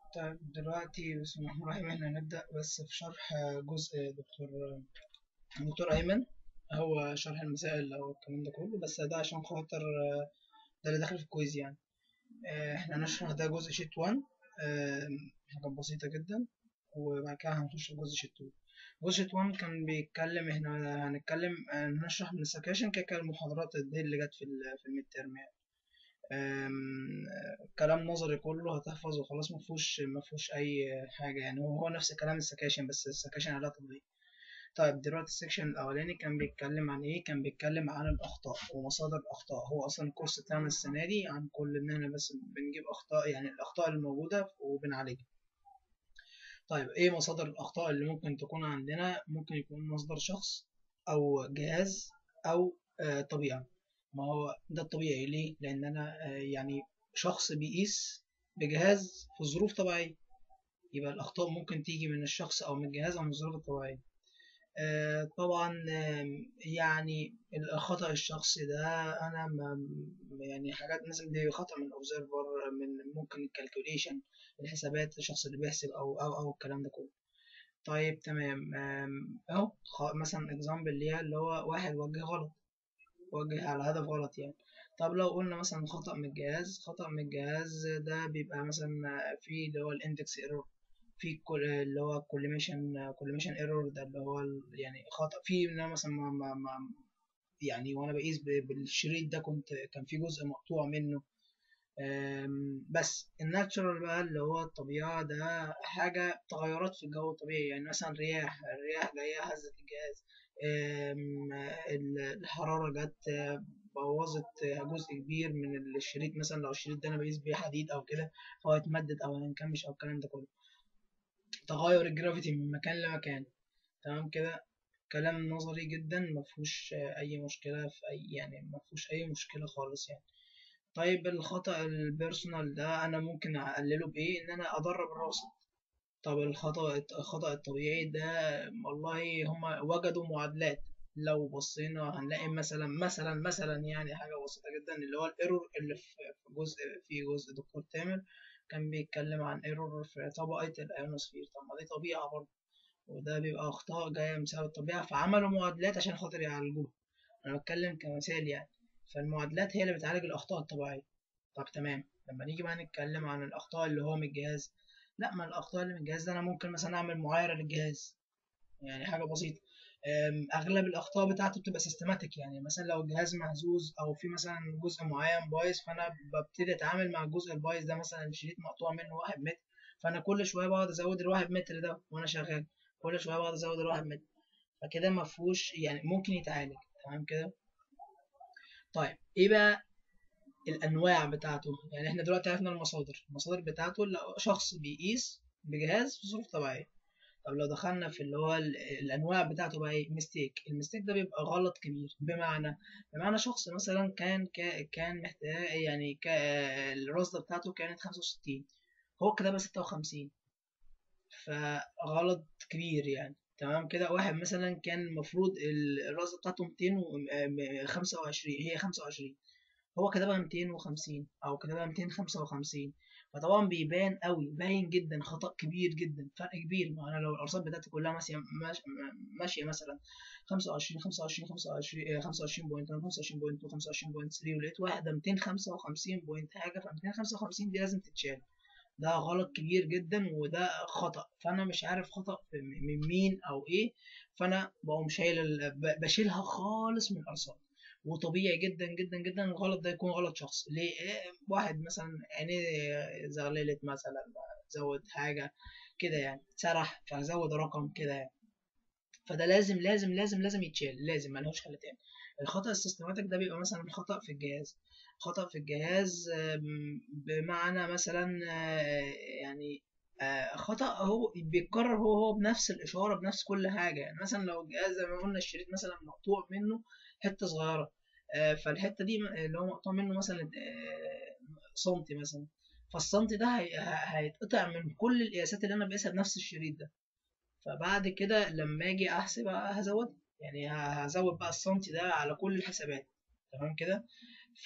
طيب دلوقتي بسم الله الرحمن الرحيم احنا هنبدأ بس في شرح جزء دكتور دكتور أيمن هو شرح المسائل أو الكلام ده كله بس ده عشان خاطر ده اللي داخل في الكويز يعني احنا هنشرح ده جزء شيت 1 حاجات بسيطة جدا وبعد كده هنخش في جزء شيت 2 جزء شيت 1 كان بيتكلم احنا هنتكلم نشرح من السكاشن كده كده المحاضرات دي اللي جت في في الميد تيرم يعني كلام نظري كله هتحفظ وخلاص مفهوش مفهوش اي حاجه يعني هو هو نفس كلام السكاشن بس السكاشن عليها تطبيق طيب دلوقتي السكشن الاولاني كان بيتكلم عن ايه كان بيتكلم عن الاخطاء ومصادر الاخطاء هو اصلا الكورس بتاعنا السنه دي عن كل ان احنا بس بنجيب اخطاء يعني الاخطاء الموجوده وبنعالجها طيب ايه مصادر الاخطاء اللي ممكن تكون عندنا ممكن يكون مصدر شخص او جهاز او آه طبيعه ما هو ده الطبيعي ليه لان انا آه يعني شخص بيقيس بجهاز في ظروف طبيعيه يبقى الاخطاء ممكن تيجي من الشخص او من الجهاز او من الظروف الطبيعيه آه طبعا يعني الخطأ الشخصي ده أنا ما يعني حاجات مثلا دي خطأ من الأوبزرفر من ممكن الكالكوليشن الحسابات الشخص اللي بيحسب أو أو أو الكلام ده كله طيب تمام أهو مثلا اكزامبل ليها اللي هو واحد وجه غلط وجه على هدف غلط يعني طب لو قلنا مثلا خطأ من الجهاز خطأ من الجهاز ده بيبقى مثلا في اللي هو الاندكس ايرور في اللي هو كوليميشن كوليميشن ايرور ده اللي هو يعني خطأ في مثلا ما ما ما يعني وانا بقيس بالشريط ده كنت كان في جزء مقطوع منه بس الناتشورال بقى اللي هو الطبيعة ده حاجة تغيرات في الجو الطبيعي يعني مثلا رياح الرياح جاية هزت الجهاز الحرارة جت بوظت جزء كبير من الشريط مثلا لو الشريط ده انا بقيس بيه حديد او كده فهو يتمدد او ينكمش او الكلام ده كله تغير الجرافيتي من مكان لمكان تمام كده كلام نظري جدا مفهوش اي مشكلة في اي يعني مفهوش اي مشكلة خالص يعني طيب الخطأ البيرسونال ده انا ممكن اقلله بايه ان انا ادرب الراصد طب الخطأ الخطأ الطبيعي ده والله هما وجدوا معادلات لو بصينا هنلاقي مثلا مثلا مثلا يعني حاجة بسيطة جدا اللي هو الايرور اللي في جزء في جزء دكتور تامر كان بيتكلم عن ايرور في طبقة الايونوسفير طب ما دي طبيعة برضه وده بيبقى أخطاء جاية بسبب الطبيعة فعملوا معادلات عشان خاطر يعالجوها أنا بتكلم كمثال يعني فالمعادلات هي اللي بتعالج الأخطاء الطبيعية طب تمام لما نيجي بقى نتكلم عن الأخطاء اللي هو من الجهاز لا ما الأخطاء اللي من الجهاز ده أنا ممكن مثلا أعمل معايرة للجهاز يعني حاجة بسيطة اغلب الاخطاء بتاعته بتبقى سيستماتيك يعني مثلا لو الجهاز مهزوز او في مثلا جزء معين بايظ فانا ببتدي اتعامل مع الجزء البايظ ده مثلا الشريط مقطوع منه واحد متر فانا كل شويه بقعد ازود الواحد متر ده وانا شغال كل شويه بقعد ازود الواحد متر فكده مفهوش يعني ممكن يتعالج تمام كده طيب ايه بقى الانواع بتاعته يعني احنا دلوقتي عرفنا المصادر المصادر بتاعته شخص بيقيس بجهاز في ظروف طبيعيه طب لو دخلنا في اللي هو الانواع بتاعته بقى ايه ميستيك الميستيك ده بيبقى غلط كبير بمعنى بمعنى شخص مثلا كان كان محتاج يعني الرصده بتاعته كانت 65 هو كتبها 56 فغلط كبير يعني تمام كده واحد مثلا كان المفروض الرصده بتاعته 225 هي 25 هو كتبها 250 او كتبها 255 فطبعا بيبان قوي باين جدا خطأ كبير جدا فرق كبير ما انا لو الارصاد بتاعتي كلها ماشيه ماشيه مثلا 25 25 25 25 بوينت 25 بوينت 25 بوينت 3 ولقيت واحده 255 بوينت حاجه ف 255 دي لازم تتشال ده غلط كبير جدا وده خطأ فانا مش عارف خطأ من مين او ايه فانا بقوم شايل بشيلها خالص من الارصاد وطبيعي جدا جدا جدا الغلط ده يكون غلط شخص ليه واحد مثلا عينيه زغللت مثلا زود حاجه كده يعني سرح فزود رقم كده يعني فده لازم لازم لازم لازم يتشال لازم ملهوش حل تاني الخطأ السيستماتيك ده بيبقى مثلا خطأ في الجهاز خطأ في الجهاز بمعنى مثلا يعني خطأ هو بيتكرر هو هو بنفس الإشارة بنفس كل حاجة يعني مثلا لو الجهاز زي ما قلنا الشريط مثلا مقطوع منه حتة صغيرة فالحتة دي اللي هو مقطوع منه مثلا سنتي مثلا فالسنتي ده هيتقطع من كل القياسات اللي أنا بقيسها بنفس الشريط ده فبعد كده لما أجي أحسب هزود يعني هزود بقى السنتي ده على كل الحسابات تمام كده ف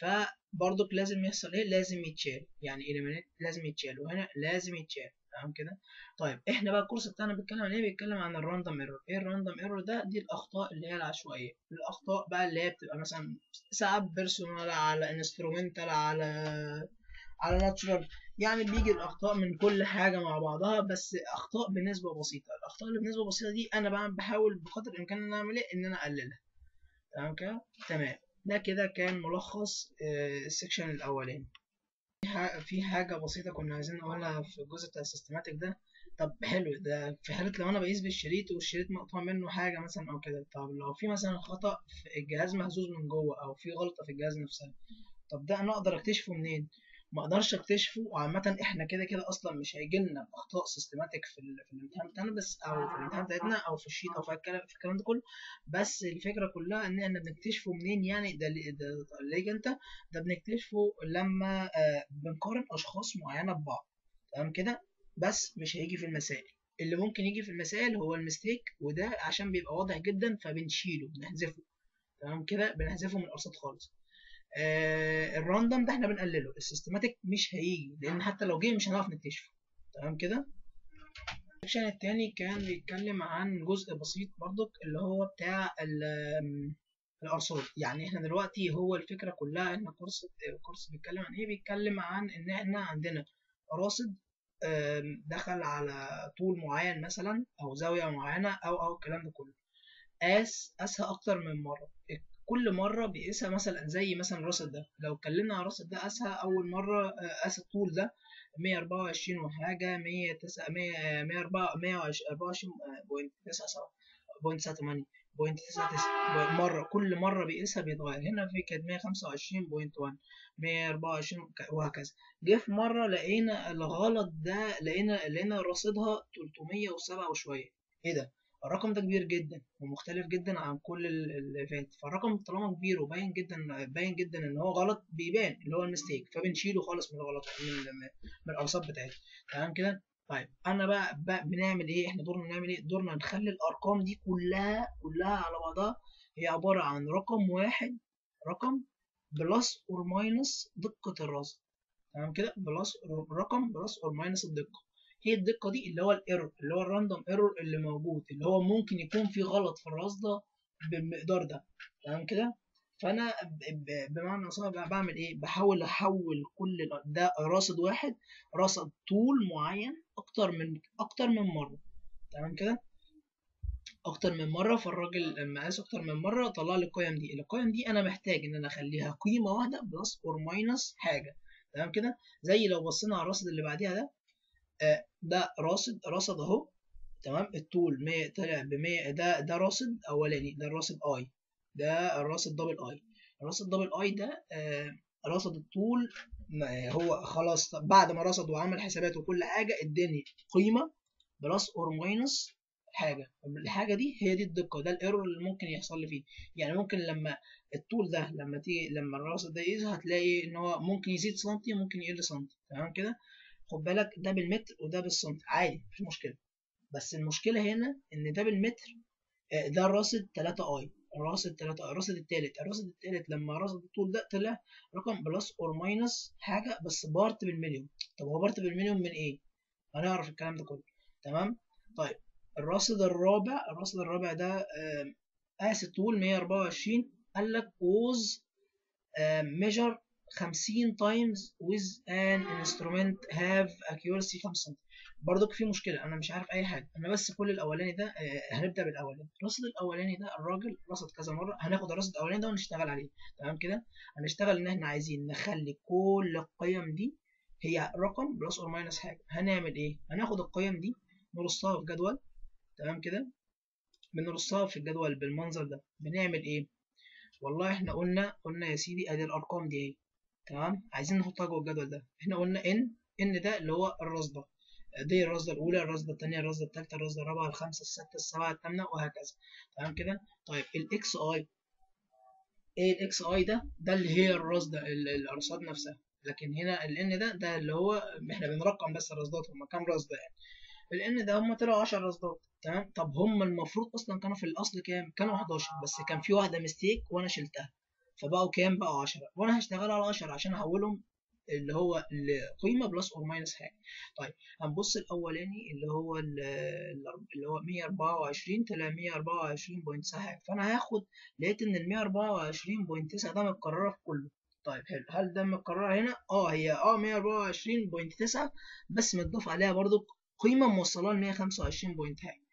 برضك لازم يحصل ايه لازم يتشال يعني eliminate لازم يتشال وهنا لازم يتشال تمام كده طيب احنا بقى الكورس بتاعنا بيتكلم عن ايه بيتكلم عن الراندوم ايرور ايه الراندوم ايرور ده دي الاخطاء اللي هي العشوائيه الاخطاء بقى اللي هي بتبقى مثلا ساعات بيرسونال على انسترومنتال على على ناتشرال يعني بيجي الاخطاء من كل حاجه مع بعضها بس اخطاء بنسبه بسيطه الاخطاء اللي بنسبه بسيطه دي انا بقى بحاول بقدر الامكان ان انا اعمل ايه ان انا اقللها تمام كده تمام ده كده كان ملخص السكشن الاولاني في حاجه بسيطه كنا عايزين نقولها في الجزء بتاع السيستماتيك ده طب حلو ده في حاله لو انا بقيس بالشريط والشريط مقطوع منه حاجه مثلا او كده طب لو في مثلا خطا في الجهاز مهزوز من جوه او في غلطه في الجهاز نفسها طب ده انا اقدر اكتشفه منين ما اقدرش اكتشفه وعامة احنا كده كده اصلا مش هيجي لنا اخطاء سيستماتيك في, في الامتحان بتاعنا بس او في الامتحان بتاعتنا او في الشيت او في الكلام في الكلام ده كله بس الفكره كلها ان احنا بنكتشفه منين يعني ده اللي يجي انت ده بنكتشفه لما آه بنقارن اشخاص معينه ببعض تمام كده بس مش هيجي في المسائل اللي ممكن يجي في المسائل هو المستيك وده عشان بيبقى واضح جدا فبنشيله بنحذفه تمام كده بنحذفه من الارصاد خالص آه الراندوم ده احنا بنقلله السيستماتيك مش هيجي لان حتى لو جه مش هنعرف نكتشفه تمام كده السكشن التاني كان بيتكلم عن جزء بسيط برضك اللي هو بتاع الارصاد يعني احنا دلوقتي هو الفكره كلها ان الكورس الكورس بيتكلم عن ايه بيتكلم عن ان احنا عندنا راصد دخل على طول معين مثلا او زاويه معينه او او الكلام ده كله قاس قاسها اكتر من مره كل مره بيقيسها مثلا زي مثلا الراصد ده لو اتكلمنا عن الراصد ده قاسها اول مره قاس الطول ده 124 وحاجه 109 124.97 بوينت 99 مره كل مره بيقيسها بيتغير هنا في كانت 125.1 124 وهكذا جه في مره لقينا الغلط ده لقينا لقينا راصدها 307 وشويه ايه ده الرقم ده كبير جدا ومختلف جدا عن كل اللي فات فالرقم طالما كبير وباين جدا باين جدا ان هو غلط بيبان اللي هو المستيك فبنشيله خالص من الغلط من من الارصاد بتاعتنا تمام كده طيب انا بقى, بقى بنعمل ايه احنا دورنا نعمل ايه دورنا نخلي الارقام دي كلها كلها على بعضها هي عباره عن رقم واحد رقم بلس اور ماينس دقه الرصد تمام كده بلس رقم بلس اور ماينس الدقه هي الدقه دي اللي هو الايرور اللي هو الراندوم ايرور اللي موجود اللي هو ممكن يكون في غلط في الرصده بالمقدار ده تمام كده فانا بمعنى اصح بعمل ايه بحاول احول كل ده راصد واحد رصد طول معين اكتر من اكتر من مره تمام كده اكتر من مره فالراجل لما قاس اكتر من مره طلع لي القيم دي القيم دي انا محتاج ان انا اخليها قيمه واحده بلس اور ماينس حاجه تمام كده زي لو بصينا على الراصد اللي بعديها ده آه ده راصد راصد اهو تمام الطول 100 طلع ب 100 ده ده راصد اولاني ده الراصد اي ده الراصد دبل اي الراصد دبل اي ده آه راصد الطول هو خلاص بعد ما رصد وعمل حسابات وكل حاجه اداني قيمه بلس اور ماينس حاجه الحاجه دي هي دي الدقه ده الايرور اللي ممكن يحصل لي فيه يعني ممكن لما الطول ده لما تيجي لما الراصد ده يقيس هتلاقي ان هو ممكن يزيد سنتي ممكن يقل سنتي تمام كده خد بالك ده بالمتر وده بالسنتي عادي مفيش مشكله بس المشكله هنا ان ده بالمتر ده الراصد 3 اي الراصد 3 اي الراصد التالت الراصد التالت لما رصد الطول ده طلع رقم بلس اور ماينس حاجه بس بارت بالمليون طب هو بارت بالمليون من ايه هنعرف الكلام ده كله تمام طيب الراصد الرابع الراصد الرابع ده قاس الطول 124 قال لك was measure 50 times with an instrument have accuracy 5 سم برضك في مشكله انا مش عارف اي حاجه انا بس كل الاولاني ده آه هنبدا بالاولاني الرصد الاولاني ده الراجل رصد كذا مره هناخد الرصد الاولاني ده ونشتغل عليه تمام كده هنشتغل ان احنا عايزين نخلي كل القيم دي هي رقم بلس اور ماينس حاجه هنعمل ايه هناخد القيم دي نرصها في جدول تمام كده بنرصها في الجدول بالمنظر ده بنعمل ايه والله احنا قلنا قلنا يا سيدي ادي الارقام دي اهي تمام عايزين نحطها جوه الجدول ده احنا قلنا ان ان ده اللي هو الرصده دي الرصده الاولى الرصده الثانيه الرصده الثالثه الرصده الرابعه الخامسه السادسه السابعه الثامنه وهكذا تمام كده طيب الاكس اي ايه الاكس اي ده ده اللي هي الرصده الارصاد نفسها لكن هنا الان ده ده اللي هو احنا بنرقم بس الرصدات هم كام رصده يعني الان ده هم طلعوا 10 رصدات تمام طب هم المفروض اصلا كانوا في الاصل كام كانوا 11 بس كان في واحده مستيك وانا شلتها فبقوا كام بقوا 10 وانا هشتغل على 10 عشان احولهم اللي هو القيمه بلس اور ماينس حاجه طيب هنبص الاولاني اللي هو ال- ال- اللي هو 124 طلع 124.9 حاجه فانا هاخد لقيت ان ال 124.9 ده متكرره في كله طيب حلو هل ده متكرره هنا اه هي اه 124.9 بس متضاف عليها برضو قيمه موصله ل 125 بوينت حاجه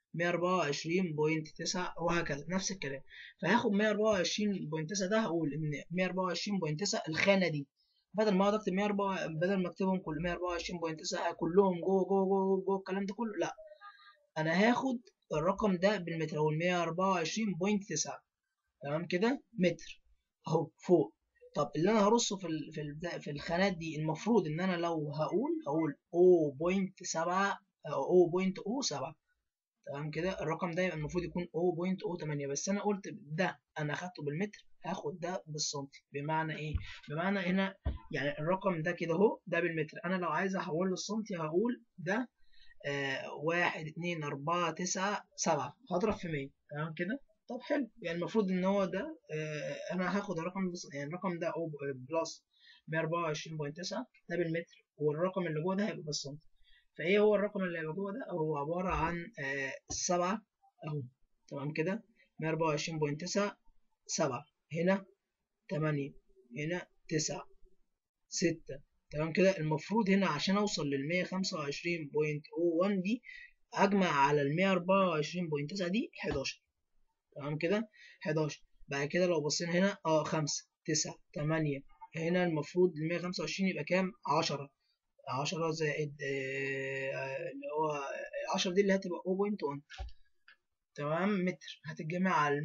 124.9 وهكذا نفس الكلام فهاخد 124.9 ده هقول ان 124.9 الخانه دي بدل ما اقعد اكتب 104 بدل ما اكتبهم كل 124.9 كلهم جوه جوه جوه جوه الكلام ده كله لا انا هاخد الرقم ده بالمتر هو 124.9 تمام كده متر اهو فوق طب اللي انا هرصه في ال في ال في الخانات دي المفروض ان انا لو هقول هقول 0.7 او 0.07 تمام كده الرقم ده يبقى المفروض يكون 0.08 بس انا قلت ده انا اخدته بالمتر هاخد ده بالسنتي بمعنى ايه بمعنى هنا يعني الرقم ده كده اهو ده بالمتر انا لو عايز احوله للسنتي هقول ده آه واحد اتنين اربعة تسعة سبعة هضرب في مية تمام كده طب حلو يعني المفروض ان هو ده آه انا هاخد الرقم بس يعني الرقم ده او بلس 124.9 ده بالمتر والرقم اللي جوه ده هيبقى بالسنتي فايه هو الرقم اللي هيبقى جوه ده هو عبارة عن آه السبعة اهو تمام كده 124.9 سبعة هنا تمانية هنا تسعة ستة تمام كده المفروض هنا عشان اوصل لل 125.01 دي اجمع على ال 124.9 دي 11 تمام كده 11 بعد كده لو بصينا هنا اه 5 9 8 هنا المفروض ال 125 يبقى كام 10 10 زائد آه اللي هو 10 دي اللي هتبقى 0.1 تمام متر هتتجمع على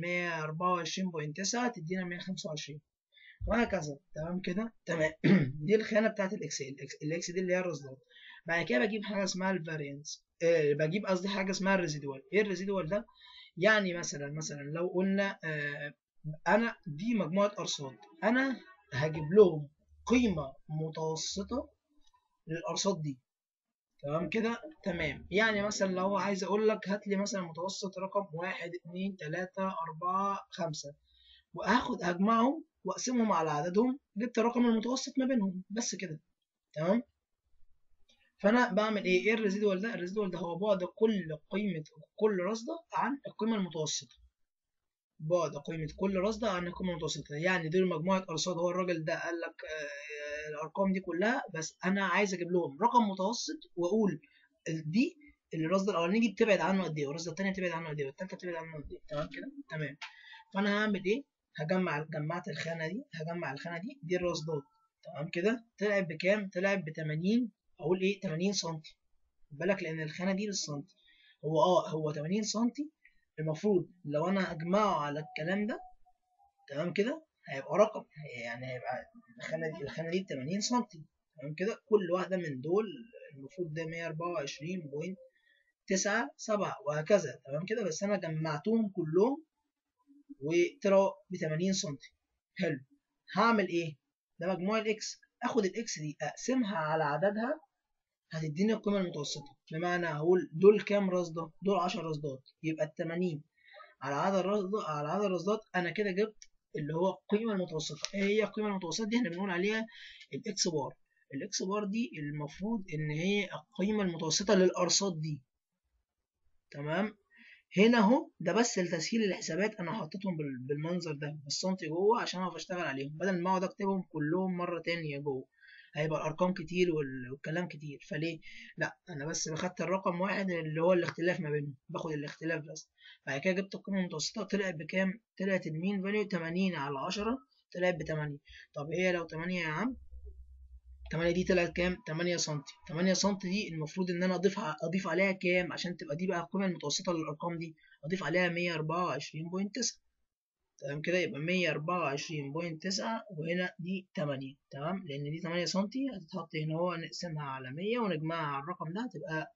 124.9 تدينا 125 وهكذا تمام كده تمام دي الخانه بتاعت الاكس الاكس دي اللي هي الرصدات بعد كده بجيب حاجه اسمها الفارينس آه بجيب قصدي حاجه اسمها الريزيدوال ايه الريزيدوال ده يعني مثلا مثلا لو قلنا آه انا دي مجموعه ارصاد انا هجيب لهم قيمه متوسطه للارصاد دي تمام كده تمام يعني مثلا لو عايز اقول لك هات لي مثلا متوسط رقم واحد اتنين تلاتة اربعة خمسة وهاخد هجمعهم واقسمهم على عددهم جبت الرقم المتوسط ما بينهم بس كده تمام فانا بعمل ايه ايه الريزيدوال ده الريزيدوال ده هو بعد كل قيمه كل رصده عن القيمه المتوسطه بعد قيمه كل رصده عن القيمه المتوسطه يعني دول مجموعه ارصاد هو الراجل ده قال لك آه الارقام دي كلها بس انا عايز اجيب لهم رقم متوسط واقول دي الرصده الاولانيه دي بتبعد عنه قد ايه والرصده الثانيه بتبعد عنه قد ايه والثالثه بتبعد عنه قد ايه تمام كده تمام فانا هعمل ايه هجمع جمعت الخانه دي هجمع الخانه دي دي الرصدات تمام كده طلعت بكام طلعت ب 80 اقول ايه 80 سم خد بالك لان الخانه دي بالسنتي هو اه هو 80 سم المفروض لو انا اجمعه على الكلام ده تمام كده هيبقى رقم يعني هيبقى الخانه دي الخانه دي 80 سم تمام كده كل واحده من دول المفروض ده 124.97 وهكذا تمام كده بس انا جمعتهم كلهم وطلعوا ب 80 سم حلو هعمل ايه ده مجموع الاكس اخد الاكس دي اقسمها على عددها هتديني القيمه المتوسطه بمعنى هقول دول كام رصده دول 10 رصدات يبقى ال 80 على عدد الرصدات على عدد الرصدات انا كده جبت اللي هو القيمه المتوسطه ايه هي القيمه المتوسطه دي احنا بنقول عليها الاكس بار الاكس بار دي المفروض ان هي القيمه المتوسطه للارصاد دي تمام هنا اهو ده بس لتسهيل الحسابات انا حطيتهم بالمنظر ده بالسنتي جوه عشان اعرف اشتغل عليهم بدل ما اقعد اكتبهم كلهم مره تانية جوه هيبقى الارقام كتير والكلام كتير فليه لا انا بس باخدت الرقم واحد اللي هو الاختلاف ما بينهم باخد الاختلاف بس بعد كده جبت القيمه المتوسطه طلعت بكام طلعت المين فاليو 80 على 10 طلعت ب 8 طب هي لو 8 يا عم 8 دي طلعت كام 8 سم 8 سم دي المفروض ان انا اضيف اضيف عليها كام عشان تبقى دي بقى القيمه المتوسطه للارقام دي اضيف عليها 124.9 تمام كده يبقى 124.9 وهنا دي 8 تمام لان دي 8 سم هتتحط هنا هو نقسمها على 100 ونجمعها على الرقم ده تبقى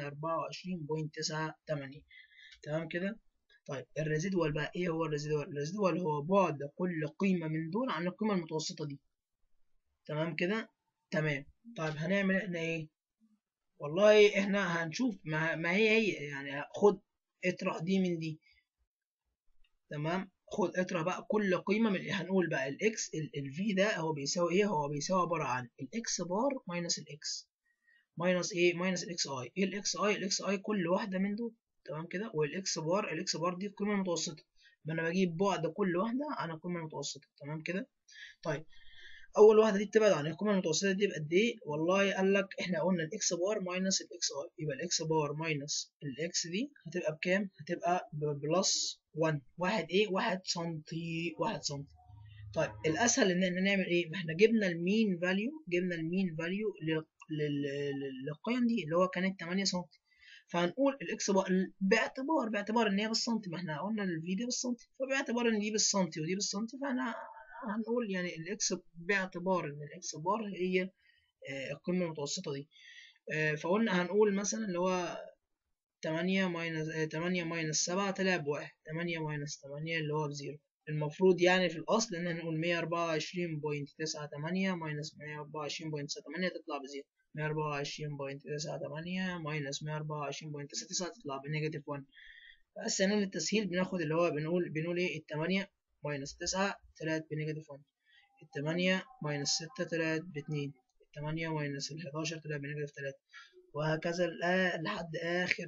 124.98 تمام كده طيب الريزيدوال بقى ايه هو الريزيدوال الريزيدوال هو بعد كل قيمه من دول عن القيمه المتوسطه دي تمام كده تمام طيب هنعمل احنا ايه والله احنا هنشوف ما, ما هي هي يعني خد اطرح دي من دي تمام خد اطرح بقى كل قيمه من هنقول بقى الاكس الفي ده هو بيساوي ايه هو بيساوي عباره عن الاكس بار ماينس الاكس ماينس ايه ماينس الاكس اي ايه الاكس اي الاكس اي كل واحده من دول تمام كده والاكس بار الاكس بار دي القيمه المتوسطه ما انا بجيب بعد كل واحده عن القيمه المتوسطه تمام كده طيب اول واحده دي بتبعد عن القيمه المتوسطه دي بقد ايه والله قال لك احنا قلنا الاكس بار ماينس الاكس اي يبقى الاكس بار ماينس الاكس دي هتبقى بكام هتبقى بلس 1 واحد ايه واحد سنتي واحد سنتي طيب الاسهل ان احنا نعمل ايه ما احنا جبنا المين فاليو جبنا المين فاليو للقيم دي اللي هو كانت 8 سنتي فهنقول الاكس بار باعتبار باعتبار ان هي بالسنتي ما احنا قلنا الفي دي بالسنتي فباعتبار ان دي بالسنتي ودي بالسنتي فانا هنقول يعني الاكس باعتبار ان الاكس بار هي القيمة المتوسطة دي فقلنا هنقول مثلا اللي هو تمانية ماينس تمانية ماينس سبعة طلع بواحد تمانية ماينس تمانية اللي هو بزيرو المفروض يعني في الأصل إن هنقول مية أربعة وعشرين بوينت تسعة تمانية ماينس مية أربعة وعشرين بوينت تسعة تمانية تطلع بزيرو مية أربعة وعشرين بوينت تسعة تمانية ماينس مية أربعة وعشرين بوينت تسعة تسعة تطلع بنيجاتيف ون بس هنا للتسهيل بناخد اللي هو بنقول بنقول إيه التمانية ماينس تسعة طلعت بنيجاتيف ون التمانية ماينس ستة طلعت باتنين التمانية ماينس الحداشر طلع بنيجاتيف تلاتة وهكذا لحد آخر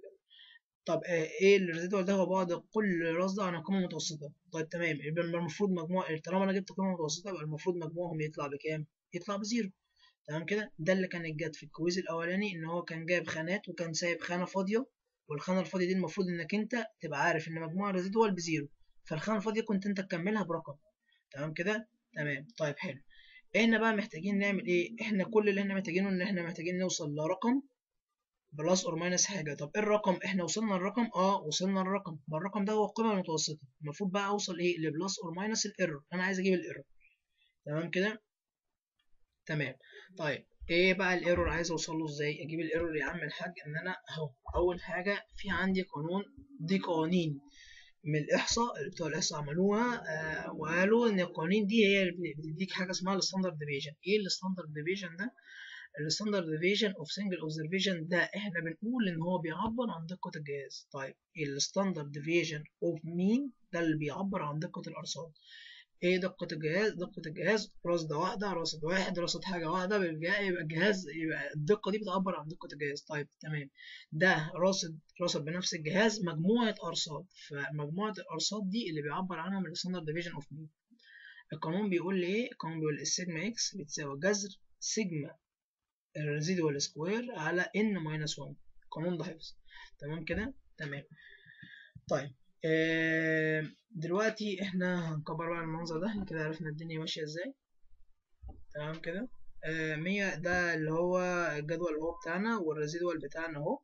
طب ايه الريزيدوال ده هو بعد كل رصد عن القيمة المتوسطة طيب تمام يبقى المفروض مجموع طالما انا جبت قيمة متوسطة يبقى المفروض مجموعهم يطلع بكام؟ يطلع بزيرو تمام كده ده اللي كان جات في الكويز الاولاني ان هو كان جايب خانات وكان سايب خانة فاضية والخانة الفاضية دي المفروض انك انت تبقى عارف ان مجموع الريزيدوال بزيرو فالخانة الفاضية كنت انت تكملها برقم تمام كده تمام طيب حلو احنا بقى محتاجين نعمل ايه احنا كل اللي احنا محتاجينه ان احنا محتاجين نوصل لرقم بلس اور ماينس حاجه طب ايه الرقم احنا وصلنا للرقم اه وصلنا للرقم ما الرقم ده هو القيمه المتوسطه المفروض بقى اوصل ايه لبلس اور ماينس الايرور انا عايز اجيب الايرور تمام كده تمام طيب ايه بقى الايرور عايز اوصل له ازاي اجيب الايرور يا عم الحاج ان انا اهو اول حاجه في عندي قانون دي قوانين من الاحصاء اللي بتوع الاحصاء عملوها آه وقالوا ان القوانين دي هي اللي بتديك حاجه اسمها الستاندرد ديفيجن ايه الستاندرد ديفيجن ده الستاندرد ديفيجن اوف سنجل اوبزرفيشن ده احنا بنقول ان هو بيعبر عن دقه الجهاز طيب الستاندرد ديفيجن اوف مين ده اللي بيعبر عن دقه الارصاد ايه دقة الجهاز؟ دقة الجهاز رصدة واحدة رصد واحد رصد حاجة واحدة يبقى يبقى الجهاز يبقى الدقة دي بتعبر عن دقة الجهاز طيب تمام ده راصد راصد بنفس الجهاز مجموعة أرصاد فمجموعة الأرصاد دي اللي بيعبر عنها من الستاندرد ديفيجن اوف مين القانون بيقول لي ايه؟ القانون بيقول السيجما اكس بتساوي جذر سيجما الريزيدوال سكوير على ان ماينس 1 القانون ده حفظ تمام كده؟ تمام طيب آه دلوقتي احنا هنكبر بقى المنظر ده احنا كده عرفنا الدنيا ماشية ازاي تمام كده آه مية ده اللي هو الجدول اللي هو بتاعنا والريزيدوال بتاعنا اهو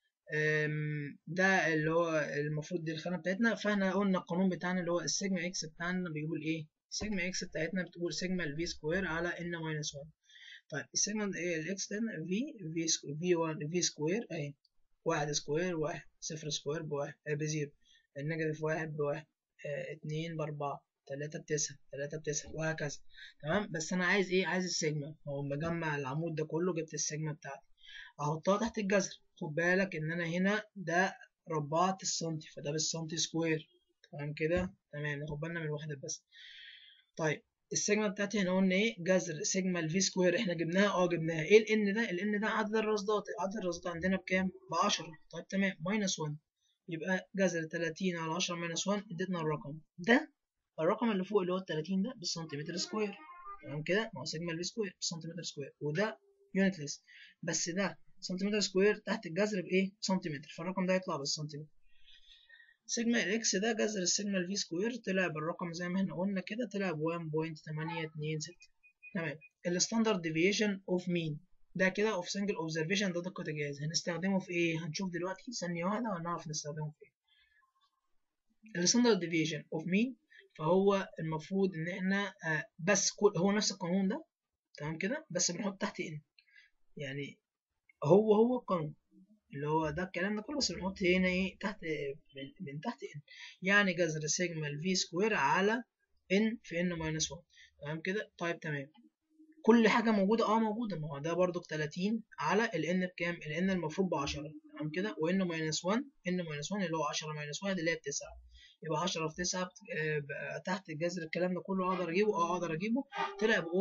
ده اللي هو المفروض دي الخانة بتاعتنا فاحنا قلنا القانون بتاعنا اللي هو السيجما اكس بتاعنا بيقول ايه سيجما اكس بتاعتنا بتقول سيجما الفي سكوير على ان ماينس 1 طيب السيجما ايه الاكس ده في في في 1 في سكوير اهي واحد سكوير واحد صفر سكوير بواحد بزيرو النيجاتيف واحد بواحد اه اتنين بأربعة تلاتة بتسعة تلاتة بتسعة وهكذا تمام بس أنا عايز إيه عايز السيجما هو مجمع العمود ده كله جبت السيجما بتاعتي أحطها تحت الجذر خد بالك إن أنا هنا ده ربعت السنتي فده بالسنتي سكوير تمام كده تمام ناخد بالنا من الوحدة بس طيب السيجما بتاعتي هنا قلنا ايه جذر سيجما الفي سكوير احنا جبناها اه جبناها ايه الان ده الان ده عدد الرصدات عدد الرصدات عندنا بكام ب 10 طيب تمام ماينس 1 يبقى جذر 30 على 10 ماينس 1 اديتنا الرقم ده الرقم اللي فوق اللي هو ال 30 ده بالسنتيمتر سكوير تمام كده ما هو سيجما الفي سكوير بالسنتيمتر سكوير وده يونتلس بس ده سنتيمتر سكوير تحت الجذر بايه سنتيمتر فالرقم ده يطلع بالسنتيمتر سيجما الاكس ده جذر السيجما الفي سكوير طلع بالرقم زي ما احنا قلنا كده طلع ب 1.826 تمام الستاندرد ديفيشن اوف مين ده كده اوف سنجل اوبزرفيشن ده دقة الجهاز هنستخدمه في ايه هنشوف دلوقتي ثانية واحدة وهنعرف نستخدمه في ايه الستاندرد ديفيشن اوف مين فهو المفروض ان احنا آه بس كل هو نفس القانون ده تمام كده بس بنحط تحت ان يعني هو هو القانون اللي هو ده الكلام ده كله بس بنحط هنا ايه تحت من, من تحت ان يعني جذر سيجما الفي سكوير على ان في ان ماينس 1 تمام كده طيب تمام كل حاجة موجودة اه موجودة ما هو ده برضو 30 على ال n بكام؟ ال n المفروض ب 10 تمام كده و n ماينس 1 n ماينس 1 اللي هو 10 ماينس 1 اللي هي 9 يبقى 10 في 9 تحت الجذر الكلام ده كله اقدر اجيبه اه اقدر اجيبه طلع ب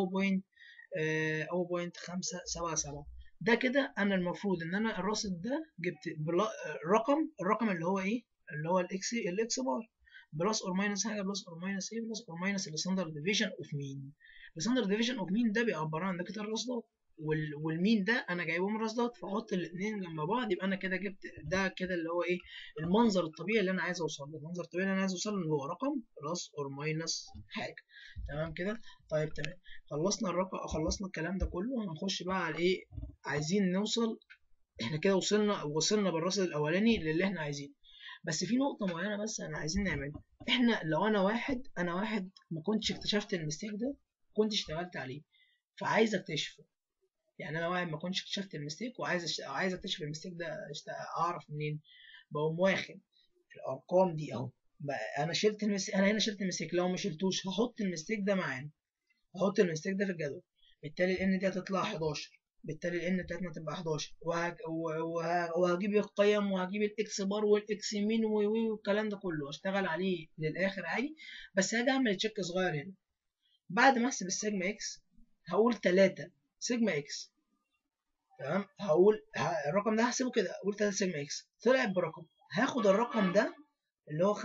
0.0.577 ده كده انا المفروض ان انا الراصد ده جبت الرقم الرقم اللي هو ايه اللي هو الاكس الاكس بار بلس اور ماينس حاجه بلس اور ماينس ايه بلس اور ماينس الستاندرد ديفيجن اوف مين الستاندرد ديفيجن اوف مين ده بيعبر عن نتيجه الرصدات والمين ده انا جايبه من الرصدات فاحط الاثنين جنب بعض يبقى انا كده جبت ده كده اللي هو ايه المنظر الطبيعي اللي انا عايز اوصل له المنظر الطبيعي اللي انا عايز اوصل له اللي هو رقم بلس اور ماينس حاجه تمام كده طيب تمام خلصنا الرقم خلصنا الكلام ده كله هنخش بقى على ايه عايزين نوصل احنا كده وصلنا وصلنا بالرصد الاولاني للي احنا عايزينه بس في نقطه معينه بس انا عايزين نعملها احنا لو انا واحد انا واحد ما كنتش اكتشفت المستيك ده كنت اشتغلت عليه فعايز اكتشفه يعني انا واحد ما كنتش اكتشفت المستيك وعايز أشت... عايز اكتشف المستيك ده أشت... اعرف منين بقوم واخد الارقام دي اهو انا شلت المستيك انا هنا شلت المستيك لو ما شلتوش هحط المستيك ده معانا هحط المستيك ده في الجدول بالتالي الان دي هتطلع 11 بالتالي الان بتاعتنا تبقى 11 وهج... وه... وهجيب القيم وهجيب الاكس بار والاكس مين والكلام ده كله واشتغل عليه للاخر عادي بس هاجي اعمل تشيك صغير هنا بعد ما احسب السيجما اكس هقول 3 سيجما اكس تمام هقول الرقم ده هحسبه كده اقول 3 سيجما اكس طلع برقم هاخد الرقم ده اللي هو 5.477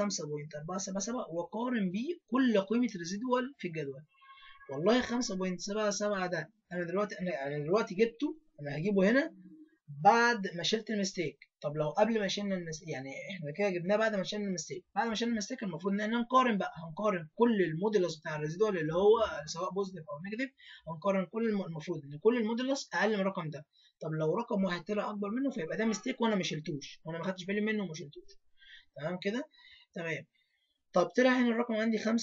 واقارن بيه كل قيمه ريزيدوال في الجدول والله 5.77 ده انا دلوقتي انا انا دلوقتي جبته انا هجيبه هنا بعد ما شلت المستيك طب لو قبل ما شلنا المستيك يعني احنا كده جبناه بعد ما شلنا المستيك بعد ما شلنا المستيك المفروض ان احنا نقارن بقى هنقارن كل الموديلس بتاع الريزيدوال اللي هو سواء بوزيتيف او نيجاتيف هنقارن كل الم... المفروض ان كل الموديلس اقل من الرقم ده طب لو رقم واحد طلع اكبر منه فيبقى ده مستيك وانا ما شلتوش وانا ما خدتش بالي منه وما شلتوش تمام كده تمام طب طلع هنا الرقم عندي 5.477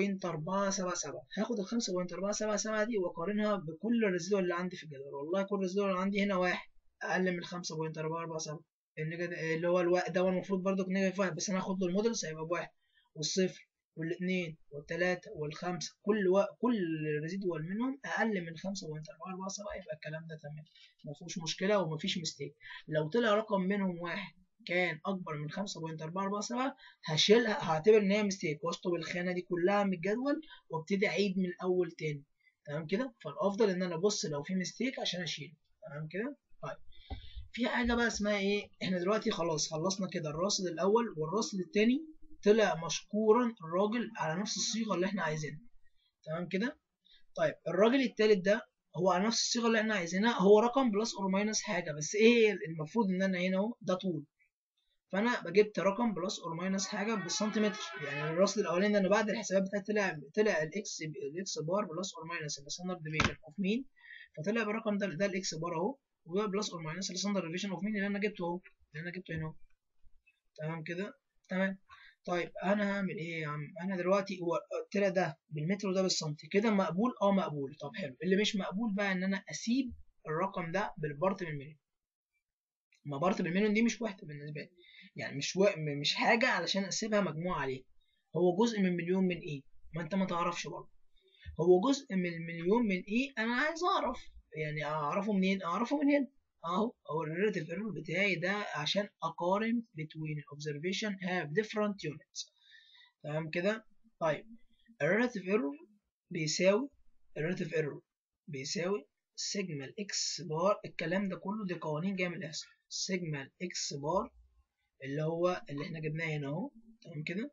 هاخد ال 5.477 دي واقارنها بكل الريزيدوال اللي عندي في الجدول والله كل الريزيدوال اللي عندي هنا واحد اقل من 5.447 اللي هو الواحد ده المفروض برضو نيجاتيف واحد بس انا هاخد له المودلز هيبقى بواحد والصفر والاثنين والثلاثة والخمسة كل و... كل ريزيدوال منهم أقل من 5.447 يبقى الكلام ده تمام مفيهوش مشكلة ومفيش مستيك لو طلع رقم منهم واحد كان اكبر من 5.447 هشيلها هعتبر ان هي مستيك واشطب الخانه دي كلها من الجدول وابتدي اعيد من الاول تاني تمام كده فالافضل ان انا ابص لو في مستيك عشان اشيله تمام كده طيب في حاجه بقى اسمها ايه احنا دلوقتي خلاص خلصنا كده الراصد الاول والراصد التاني طلع مشكورا الراجل على نفس الصيغه اللي احنا عايزينها تمام كده طيب الراجل التالت ده هو على نفس الصيغه اللي احنا عايزينها هو رقم بلس اور ماينس حاجه بس ايه المفروض ان انا هنا اهو ده طول فانا جبت رقم بلس اور ماينس حاجه بالسنتيمتر يعني الرصد الاولاني ده انا بعد الحسابات بتاعتي طلع طلع الاكس الاكس بار بلس اور ماينس الستاندرد ديفيجن اوف مين فطلع بالرقم ده ده الاكس بار اهو وده بلس اور ماينس الستاندرد ديفيجن اوف مين اللي انا جبته اهو اللي انا جبته هنا تمام كده تمام طيب انا هعمل ايه يا عم انا دلوقتي هو طلع ده بالمتر وده بالسنتي كده مقبول اه مقبول طب حلو اللي مش مقبول بقى ان انا اسيب الرقم ده بالبارت بالمليون ما بارت بالمليون دي مش وحده بالنسبه لي يعني مش و... مش حاجه علشان اسيبها مجموعه عليه هو جزء من مليون من ايه ما انت ما تعرفش برضه هو جزء من المليون من ايه انا عايز اعرف يعني اعرفه منين اعرفه من هنا اهو هو الريلاتيف ايرور بتاعي ده عشان اقارن between observation have different units تمام كده طيب الريلاتيف ايرور بيساوي الريلاتيف ايرور بيساوي سيجما الاكس بار الكلام ده كله دي قوانين جايه من الاحصاء سيجما الاكس بار اللي هو اللي احنا جبناه هنا اهو تمام كده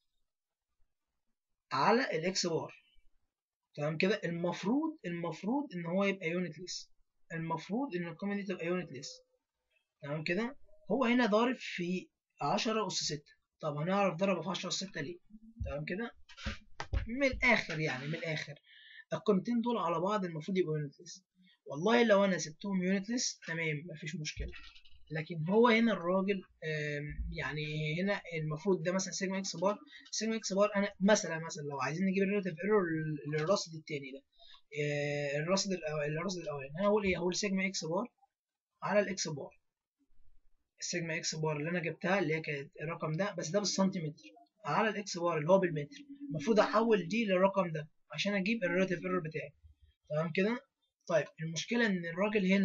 على الاكس بار تمام كده المفروض المفروض ان هو يبقى يونتلس المفروض ان القيمه دي تبقى يونتلس تمام كده هو هنا ضارب في 10 اس 6 طب هنعرف ضربه في 10 اس 6 ليه تمام كده من الاخر يعني من الاخر القيمتين دول على بعض المفروض يبقوا يونتلس والله لو انا سبتهم يونتلس تمام مفيش مشكله لكن هو هنا الراجل يعني هنا المفروض ده مثلا سيجما اكس بار سيجما اكس بار انا مثلا مثلا لو عايزين نجيب الريلاتيف ايرور للرصد التاني ده الرصد الرصد الاولاني انا هقول ايه هقول سيجما اكس بار على الاكس بار السيجما اكس بار اللي انا جبتها اللي هي كانت الرقم ده بس ده بالسنتيمتر على الاكس بار اللي هو بالمتر المفروض احول دي للرقم ده عشان اجيب الريلاتيف ايرور بتاعي تمام كده طيب المشكله ان الراجل هنا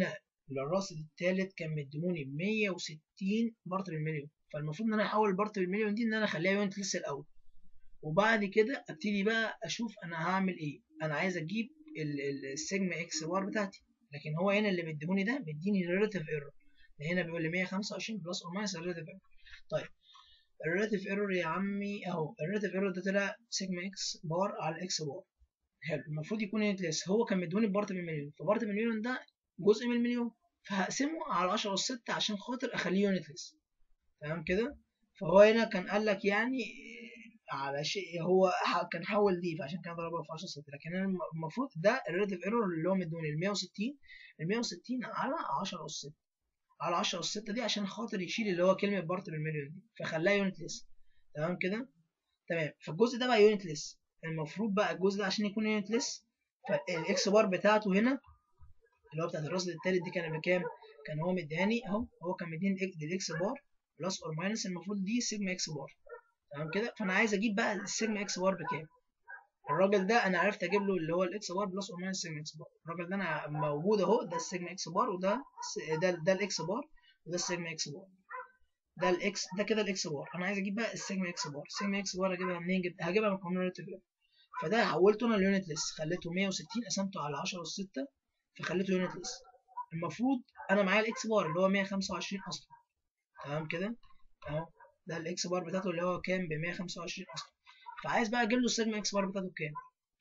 الراس التالت كان مديهوني ب 160 بارت بالمليون فالمفروض ان انا احول البارت بالمليون دي ان انا اخليها يونت لسه الاول وبعد كده ابتدي بقى اشوف انا هعمل ايه انا عايز اجيب السيجما اكس بار بتاعتي لكن هو هنا اللي مديهوني ده مديني الريلاتيف ايرور هنا بيقول لي 125 بلس اور ماينس الريلاتيف ايرور طيب الريلاتيف ايرور يا عمي اهو الريلاتيف ايرور ده طلع سيجما اكس بار على اكس بار حلو المفروض يكون يونت ليس هو كان مديهوني بارت بالمليون فبارت بالمليون ده جزء من المليون فهقسمه على 10 أس 6 عشان خاطر اخليه يونت ليس تمام كده فهو هنا كان قال لك يعني على شيء هو كان حول دي فعشان كده ضربها في 10 6 لكن انا المفروض ده الريلاتيف ايرور اللي هو مدوني ال 160 ال 160 على 10 اس 6 على 10 اس 6 دي عشان خاطر يشيل اللي هو كلمه بارت بالمليون دي فخلاها يونت ليس تمام كده تمام فالجزء ده بقى يونت ليس المفروض بقى الجزء ده عشان يكون يونت ليس فالاكس بار بتاعته هنا اللي هو بتاعت الرصد التالت دي كان بكام؟ كان هو مديهاني اهو هو كان مديني الاكس بار بلس اور ماينس المفروض دي سيجما اكس بار تمام كده فانا عايز اجيب بقى السيجما اكس بار بكام الراجل ده انا عرفت اجيب له اللي هو الاكس بار بلس اور ماينس سيجما اكس بار الراجل ده انا موجود اهو ده السيجما اكس بار وده ده ده الاكس بار وده السيجما اكس بار ده الاكس ده كده الاكس بار انا عايز اجيب بقى السيجما اكس بار السيجما اكس بار اجيبها منين جبت هجيبها من قانون الريلاتيف فده حولته انا ليونت ليس خليته 160 قسمته على 10 اس 6 فخليته يونت ليس المفروض انا معايا الاكس بار اللي هو 125 اصلا تمام كده اهو ده الاكس بار بتاعته اللي هو كام ب 125 اصلا فعايز بقى اجيب له السيجما اكس بار بتاعته بكام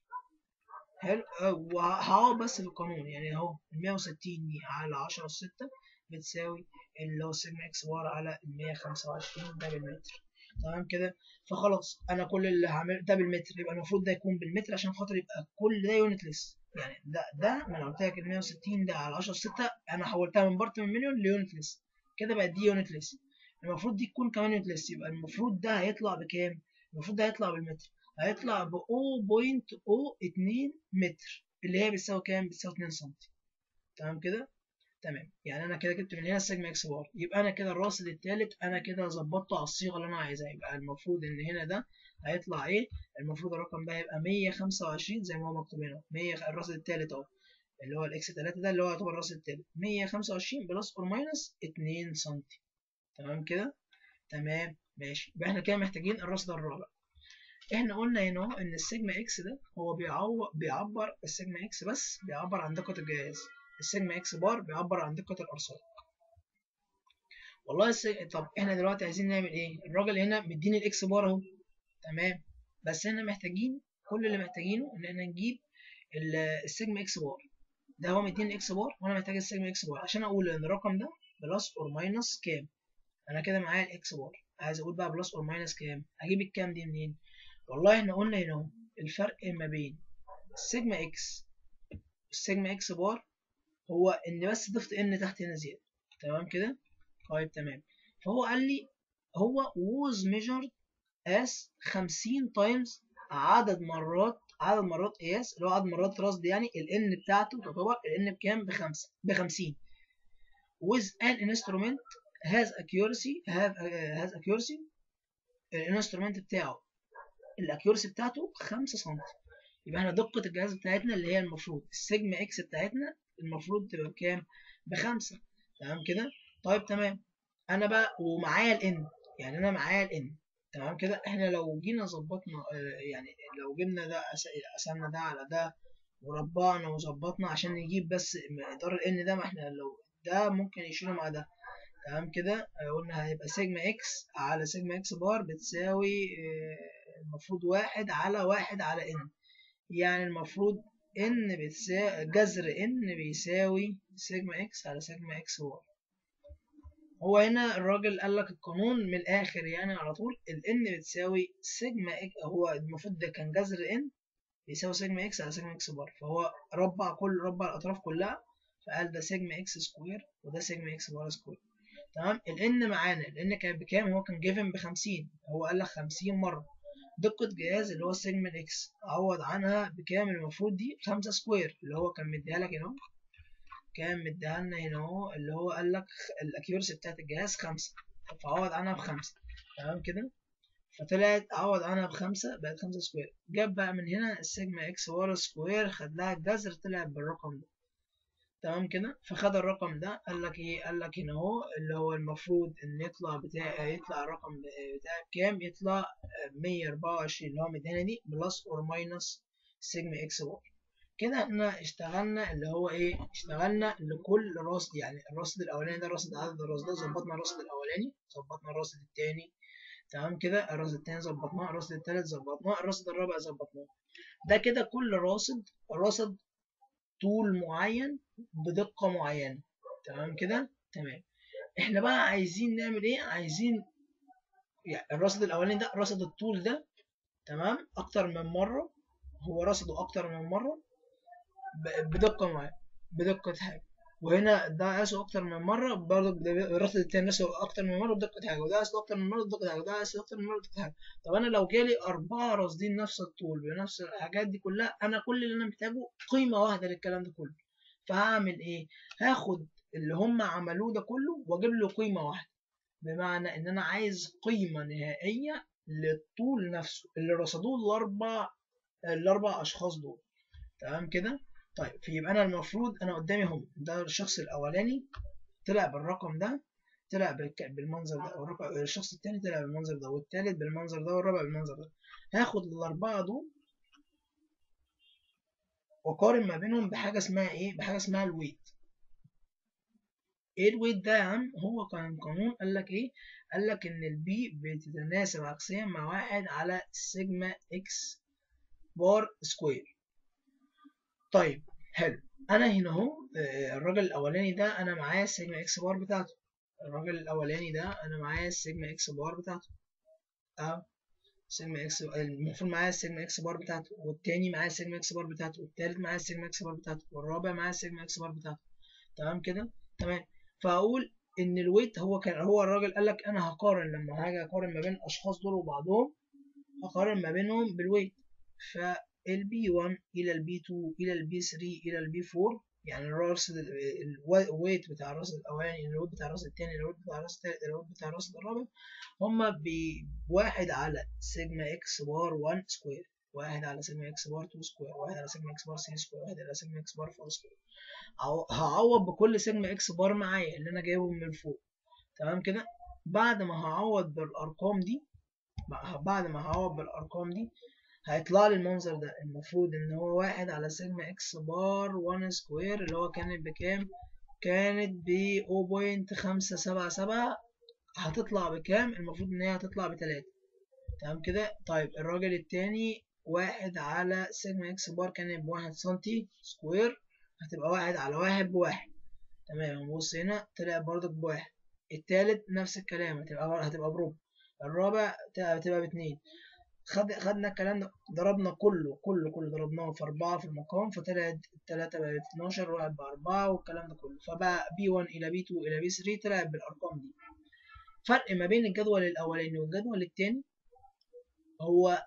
حلو وهقعد بس في القانون يعني اهو ال 160 على 10 اس 6 بتساوي اللي هو السيجما اكس بار على ال 125 ده بالمتر تمام كده فخلاص انا كل اللي هعمله ده بالمتر يبقى المفروض ده يكون بالمتر عشان خاطر يبقى كل ده يونت ليس يعني ده ده ما انا قلت لك ال 160 ده على 10 6 انا حولتها من بارت من مليون ليونت ليس كده بقت دي يونت ليس المفروض دي تكون كمان يونت ليس يبقى المفروض ده هيطلع بكام؟ المفروض ده هيطلع بالمتر هيطلع ب 0.02 متر اللي هي بتساوي كام؟ بتساوي 2 سم تمام كده؟ تمام يعني انا كده جبت من هنا السيجما اكس بار يبقى انا كده الراصد الثالث انا كده ظبطته على الصيغه اللي انا عايزها يبقى المفروض ان هنا ده هيطلع ايه المفروض الرقم ده هيبقى 125 زي ما هو مكتوب هنا 100 الراصد الثالث اهو اللي هو الاكس 3 ده اللي هو يعتبر الراصد الثالث 125 بلس اور ماينس 2 سم تمام كده تمام ماشي يبقى احنا كده محتاجين الراصد الرابع احنا قلنا هنا اهو ان السيجما اكس ده هو بيعوض بيعبر السيجما اكس بس بيعبر عن دقه الجهاز السيجما اكس بار بيعبر عن دقة الأرصاد والله السيج... طب احنا دلوقتي عايزين نعمل ايه الراجل هنا مديني الاكس بار اهو تمام بس احنا محتاجين كل اللي محتاجينه ان احنا نجيب السيجما اكس بار ده هو مديني الاكس بار وانا محتاج السيجما اكس بار عشان اقول ان الرقم ده بلس اور ماينس كام انا كده معايا الاكس بار عايز اقول بقى بلس اور ماينس كام اجيب الكام دي منين والله احنا قلنا هنا اهو الفرق ما بين السيجما اكس والسيجما اكس بار هو ان بس ضفت ان تحت هنا زياده تمام كده طيب تمام فهو قال لي هو was measured as 50 times عدد مرات عدد مرات قياس اللي هو عدد مرات رصد يعني ال n بتاعته تعتبر ال n بكام بخمسة ب 50 with an instrument has accuracy have uh, has accuracy الانسترومنت بتاعه الاكيورسي بتاعته 5 سم يبقى احنا دقة الجهاز بتاعتنا اللي هي المفروض السيجما اكس بتاعتنا المفروض تبقى بكام؟ بخمسة تمام كده؟ طيب تمام أنا بقى ومعايا الإن يعني أنا معايا الإن تمام كده؟ إحنا لو جينا ظبطنا يعني لو جبنا ده قسمنا ده على ده وربعنا وظبطنا عشان نجيب بس مقدار الإن ده ما إحنا لو ده ممكن يشيله مع ده تمام كده؟ قلنا هيبقى سيجما إكس على سيجما إكس بار بتساوي المفروض واحد على واحد على إن يعني المفروض ان بتساوي جذر ان بيساوي سيجما اكس على سيجما اكس بار هو هنا الراجل قال لك القانون من الاخر يعني على طول الان بتساوي سيجما اكس هو المفروض ده كان جذر ان بيساوي سيجما اكس على سيجما اكس بار فهو ربع كل ربع الاطراف كلها فقال ده سيجما اكس سكوير وده سيجما اكس بار سكوير تمام الان معانا الان كان بكام هو كان جيفن ب 50 هو قال لك 50 مره دقة جهاز اللي هو السيجما اكس عوض عنها بكام المفروض دي خمسة سكوير اللي هو كان مديها لك هنا كان مديها لنا هنا اهو اللي هو قال لك الاكيورسي بتاعت الجهاز خمسة فعوض عنها بخمسة تمام كده فطلعت عوض عنها بخمسة بقت خمسة سكوير جاب بقى من هنا السيجما اكس ورا سكوير خد لها الجذر طلع بالرقم ده تمام كده فخد الرقم ده قال لك ايه قال لك هنا اهو اللي هو المفروض ان يطلع بتاع يطلع الرقم بتاع كام يطلع 124 اللي هو مدينا دي بلس اور ماينس سيجما اكس بار كده احنا اشتغلنا اللي هو ايه اشتغلنا لكل راصد يعني الرصد الاولاني ده رصد عدد الرصدات ظبطنا الرصد الاولاني ظبطنا الرصد الثاني تمام كده الرصد الثاني ظبطناه الرصد الثالث ظبطناه الرصد الرابع ظبطناه ده كده كل راصد رصد طول معين بدقة معينة تمام كده تمام احنا بقى عايزين نعمل ايه عايزين يعني الرصد الاولاني ده رصد الطول ده تمام اكتر من مرة هو رصده اكتر من مرة بدقة معينة بدقة حاجة وهنا ده قاسه أكتر من مرة برضه الرصد التاني قاسه أكتر من مرة بدقة حاجة وده قاسه أكتر من مرة بدقة حاجة وده قاسه أكتر من مرة بدقة حاجة طب أنا لو جالي أربعة راصدين نفس الطول بنفس الحاجات دي كلها أنا كل اللي أنا محتاجه قيمة واحدة للكلام ده كله فهعمل إيه؟ هاخد اللي هم عملوه ده كله وأجيب له قيمة واحدة بمعنى إن أنا عايز قيمة نهائية للطول نفسه اللي رصدوه الأربع الأربع أشخاص دول تمام كده؟ طيب فيبقى انا المفروض انا قدامي هم ده الشخص الاولاني طلع بالرقم ده طلع بالمنظر ده والرقم الشخص التاني طلع بالمنظر ده والتالت بالمنظر ده والرابع بالمنظر ده هاخد الاربعه دول واقارن ما بينهم بحاجه اسمها ايه بحاجه اسمها الويت ايه الويت ده يا عم هو كان قانون قال لك ايه قال لك ان البي بتتناسب عكسيا مع واحد على سيجما اكس بار سكوير طيب حلو انا هنا اهو الراجل الاولاني ده انا معايا السيجما اكس بار بتاعته الراجل الاولاني ده انا معايا السيجما اكس بار بتاعته اه سيجما اكس المفروض معايا السيجما اكس بار بتاعته والتاني معايا السيجما اكس بار بتاعته والتالت معايا السيجما اكس بار بتاعته والرابع معايا السيجما اكس بار بتاعته تمام كده تمام فاقول ان الويت هو كان هو الراجل قال لك انا هقارن لما هاجي اقارن ما بين الاشخاص دول وبعضهم هقارن ما بينهم بالويت ف البي 1 الى البي 2 الى البي 3 الى البي 4 يعني الرصد الويت بتاع الرصد الاولاني الويت بتاع الرصد الثاني الويت بتاع الرصد الثالث الويت بتاع الرصد الرابع هما بواحد على سيجما اكس بار 1 سكوير واحد على سيجما اكس بار 2 سكوير واحد على سيجما اكس بار 3 سكوير واحد على سيجما اكس بار 4 سكوير هعوض بكل سيجما اكس بار معايا اللي انا جايبهم من فوق تمام كده بعد ما هعوض بالارقام دي بعد ما هعوض بالارقام دي هيطلع لي المنظر ده المفروض ان هو واحد على سيجما اكس بار 1 سكوير اللي هو كانت بكام كانت ب 0.577 هتطلع بكام المفروض ان هي هتطلع بتلاتة تمام كده طيب الراجل التاني واحد على سيجما اكس بار كانت بواحد سنتي سكوير هتبقى واحد على واحد بواحد تمام نبص هنا طلع برضك بواحد التالت نفس الكلام هتبقى هتبقى بربع الرابع هتبقى باتنين خد خدنا الكلام ده ضربنا كله كله كله ضربناه في أربعة في المقام فطلعت التلاتة بقت 12 واحد بأربعة والكلام ده كله فبقى بي 1 إلى بي 2 إلى بي 3 طلعت بالأرقام دي فرق ما بين الجدول الأولاني والجدول التاني هو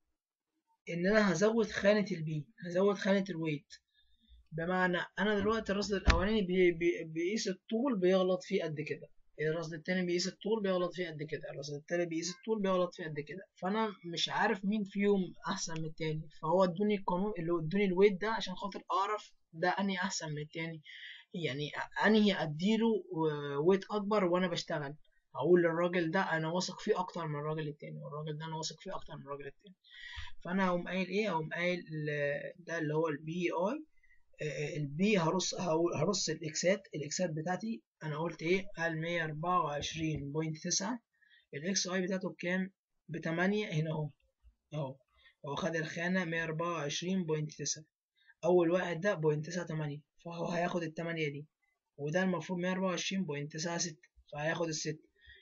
إن أنا هزود خانة البي هزود خانة الويت بمعنى أنا دلوقتي الرصد الأولاني بي بي بيقيس الطول بيغلط فيه قد كده الرصد التاني بيقيس الطول بيغلط فيه قد كده الرصد التالت بيقيس الطول بيغلط فيه قد كده فانا مش عارف مين فيهم احسن من التاني فهو ادوني القانون اللي ادوني الويت ده عشان خاطر اعرف ده انهي احسن من التاني يعني انهي اديله ويت اكبر وانا بشتغل اقول للراجل ده انا واثق فيه اكتر من الراجل التاني والراجل ده انا واثق فيه اكتر من الراجل التاني فانا هقوم قايل ايه هقوم قايل ده اللي هو البي اي البي هرص هرص الاكسات الاكسات بتاعتي انا قلت ايه قال 124.9 الاكس اي بتاعته بكام بتمانية هنا اهو اهو هو خد الخانة 124.9 اول واحد ده بوينت تسعة تمانية فهو هياخد التمانية دي وده المفروض 124.96 فهياخد الست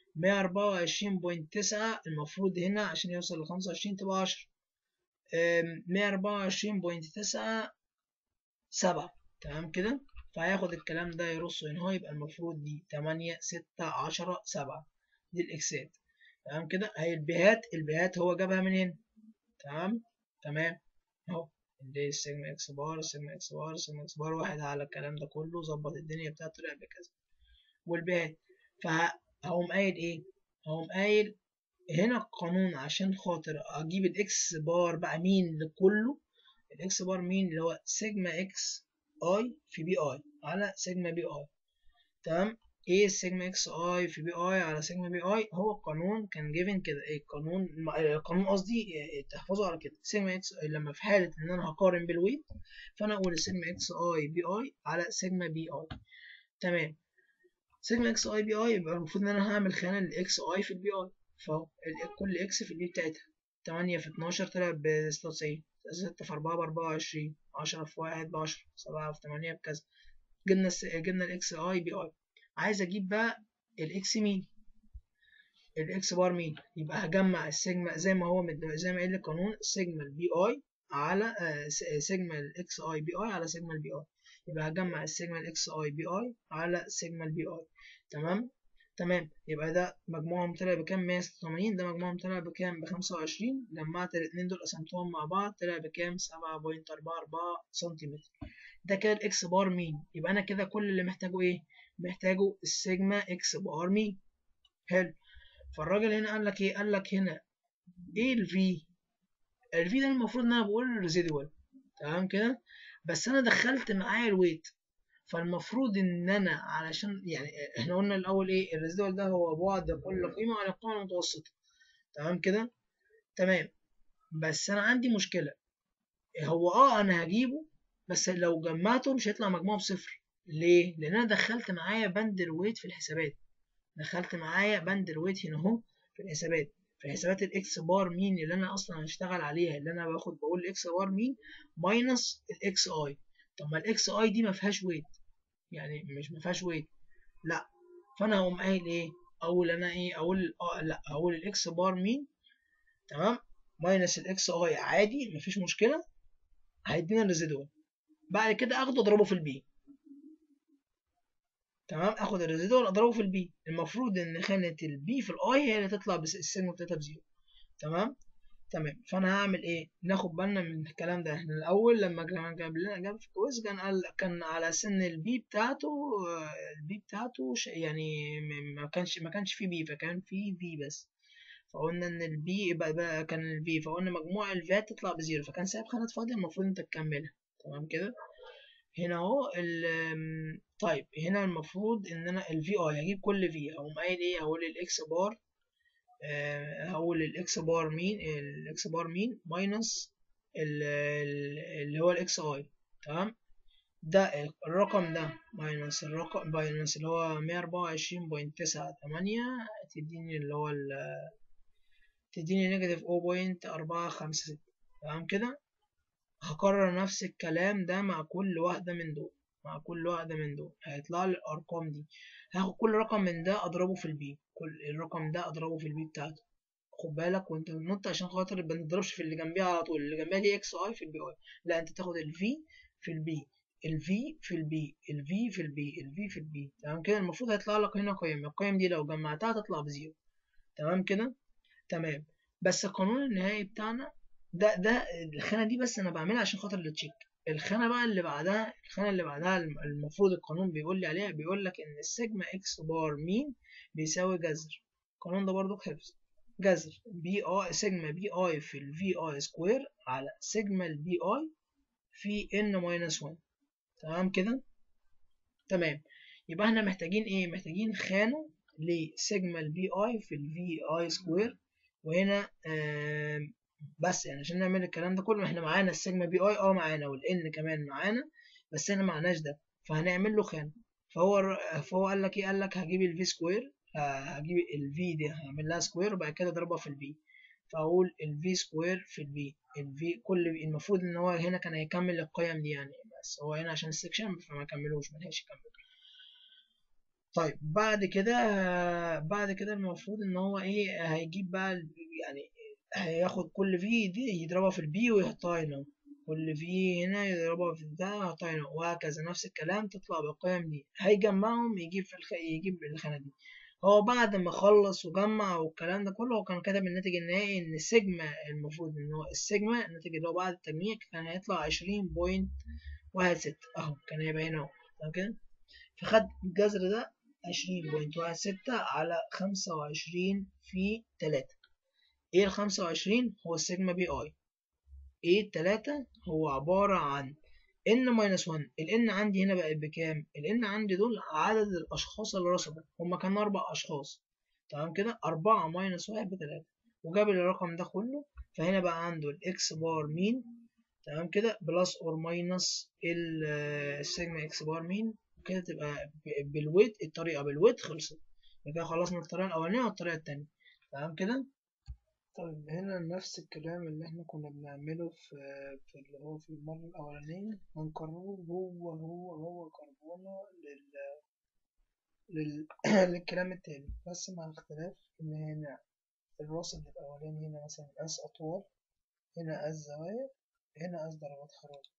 124.9 المفروض هنا عشان يوصل لخمسة وعشرين تبقى عشرة مية أربعة وعشرين بوينت تسعة سبعة تمام كده فهياخد الكلام ده يرصه هنا هو يبقى المفروض دي تمانية ستة عشرة سبعة دي الإكسات تمام كده هي البيهات البيهات هو جابها من هنا تمام تمام اهو دي السيجما اكس بار السيجما اكس بار السيجما اكس بار واحد على الكلام ده كله ظبط الدنيا بتاعته طلع بكذا والبيهات فهقوم قايل ايه هقوم قايل هنا القانون عشان خاطر اجيب الاكس بار بقى مين لكله الاكس بار مين اللي هو سيجما اكس اي في بي اي على سيجما بي اي تمام ايه السيجما اكس اي في بي اي على سيجما بي اي هو القانون كان جيفن كده ايه القانون القانون قصدي إيه تحفظه على كده سيجما اكس اي لما في حاله ان انا هقارن بالويت فانا اقول سيجما اكس اي بي اي على سيجما بي اي تمام سيجما اكس اي بي اي يبقى المفروض ان انا هعمل خانه للاكس اي في البي اي فكل اكس في البي بتاعتها 8 في 12 طلع ب 96 6 في 4 ب 24 10 في 1 ب 10 7 في 8 بكذا جبنا الس... جبنا الاكس اي بي اي عايز اجيب بقى الاكس مين الاكس بار مين يبقى هجمع السيجما زي ما هو مد... زي ما قال القانون سيجما البي اي على آه سيجما الاكس اي بي اي على سيجما البي اي يبقى هجمع السيجما الاكس اي بي اي على سيجما البي اي تمام تمام يبقى ده مجموعهم طلع بكام 186 ده مجموعهم طلع بكام ب 25 جمعت الاتنين دول قسمتهم مع بعض طلع بكام 7.44 سنتيمتر ده كده الاكس بار مين يبقى انا كده كل اللي محتاجه ايه محتاجه السيجما اكس بار مين حلو فالراجل هنا قال لك ايه قال لك هنا ايه الفي الفي ده المفروض ان انا بقول الريزيدوال تمام كده بس انا دخلت معايا الويت فالمفروض ان انا علشان يعني احنا قلنا الاول ايه الريزيدوال ده هو بعد كل قيمه عن القيمه المتوسطه تمام كده تمام بس انا عندي مشكله هو اه انا هجيبه بس لو جمعته مش هيطلع مجموعه بصفر ليه لان انا دخلت معايا بند الويت في الحسابات دخلت معايا بند الويت هنا اهو في الحسابات في حسابات الاكس بار مين اللي انا اصلا هشتغل عليها اللي انا باخد بقول الاكس بار مين ماينس الاكس اي طب ما الاكس اي دي ما فيهاش ويت يعني مش ما فيهاش ويت لا فانا هقوم قايل ايه اقول انا ايه اقول اه لا اقول الاكس بار مين تمام ماينس الاكس اي عادي مفيش مشكله هيدينا الريزيدوال بعد كده اخده اضربه في البي تمام اخد الريزيدوال اضربه في البي المفروض ان خانه البي في الاي هي اللي تطلع بالسيجما بتاعتها بزيرو تمام تمام فانا هعمل ايه ناخد بالنا من الكلام ده احنا الاول لما جاب لنا جاب في الكويز كان قال كان على سن البي بتاعته البي بتاعته يعني ما كانش ما كانش فيه بي فكان فيه في بس فقلنا ان البي بقى, بقى كان البي فقلنا مجموع الفات تطلع بزيرو فكان سايب خانات فاضيه المفروض انت تكملها تمام كده هنا اهو طيب هنا المفروض ان انا الفي اي هجيب كل في اقوم قايل ايه هقول الاكس بار هقول الاكس بار مين الاكس بار مين ماينس اللي هو الاكس اي تمام ده الرقم ده ماينس الرقم ماينس اللي هو مية أربعة وعشرين بوينت تسعة تمانية تديني اللي هو ال تديني نيجاتيف أو بوينت أربعة خمسة ستة تمام كده هكرر نفس الكلام ده مع كل واحدة من دول مع كل واحدة من دول هيطلع لي الأرقام دي هاخد كل رقم من ده أضربه في البي كل الرقم ده أضربه في البي بتاعته خد بالك وانت بتنط عشان خاطر ما تضربش في اللي جنبيها على طول اللي جنبيها دي اكس اي في البي اي لا انت تاخد الفي في البي الفي في البي الفي في البي الفي في البي تمام كده المفروض هيطلع لك هنا قيم القيم دي لو جمعتها تطلع بزيرو تمام كده تمام بس القانون النهائي بتاعنا ده ده الخانه دي بس انا بعملها عشان خاطر التشيك الخانه بقى اللي بعدها الخانه اللي بعدها المفروض القانون بيقول لي عليها بيقول لك ان السيجما اكس بار مين بيساوي جذر القانون ده برضو حفظ جذر بي اي سيجما بي اي في الفي اي سكوير على سيجما البي اي في ان ماينس 1 تمام كده تمام يبقى احنا محتاجين ايه محتاجين خانه لسيجما البي اي في الفي اي سكوير وهنا آه بس يعني عشان نعمل الكلام ده كله احنا معانا السيجما بي اي اه معانا والان كمان معانا بس احنا معناش ده فهنعمل له خانه فهو فهو قال لك ايه قال لك هجيب الفي سكوير هجيب الفي دي هعمل لها سكوير وبعد كده اضربها في البي فاقول الفي سكوير في البي الفي كل المفروض ان هو هنا كان هيكمل القيم دي يعني بس هو هنا عشان السكشن فما كملوش ملحقش يكمل طيب بعد كده بعد كده المفروض ان هو ايه هيجيب بقى يعني هياخد كل في دي يضربها في البي ويحطها هنا كل في هنا يضربها في ده يحطها هنا وهكذا نفس الكلام تطلع بالقيم دي هيجمعهم يجيب في الخ... يجيب الخانة دي هو بعد ما خلص وجمع والكلام ده كله هو كان كاتب الناتج النهائي ان السيجما المفروض ان هو السيجما الناتج اللي هو بعد التجميع كان هيطلع عشرين بوينت واحد ستة اهو كان هيبقى هنا اهو تمام كده فخد الجذر ده عشرين بوينت واحد ستة على خمسة وعشرين في تلاتة ايه الخمسة وعشرين هو السيجما بي اي ايه التلاتة هو عبارة عن n ماينس 1 ال n عندي هنا بقت بكام؟ ال n عندي دول عدد الأشخاص اللي رصدوا هما كانوا أربع أشخاص تمام كده أربعة ماينس واحد بتلاتة وجاب لي الرقم ده كله فهنا بقى عنده الإكس بار مين تمام كده بلس أور ماينس السيجما إكس بار مين كده تبقى بالويت الطريقة بالويت خلصت كده خلصنا الطريقة الأولانية والطريقة التانية تمام كده طيب هنا نفس الكلام اللي احنا كنا بنعمله في في اللي هو في المرة الأولانية هنكرره هو هو هو كربونة لل لل... للكلام التاني بس مع اختلاف إن هنا الرصد الأولاني هنا مثلا قاس أطوال هنا قاس زوايا هنا قاس درجات حرارة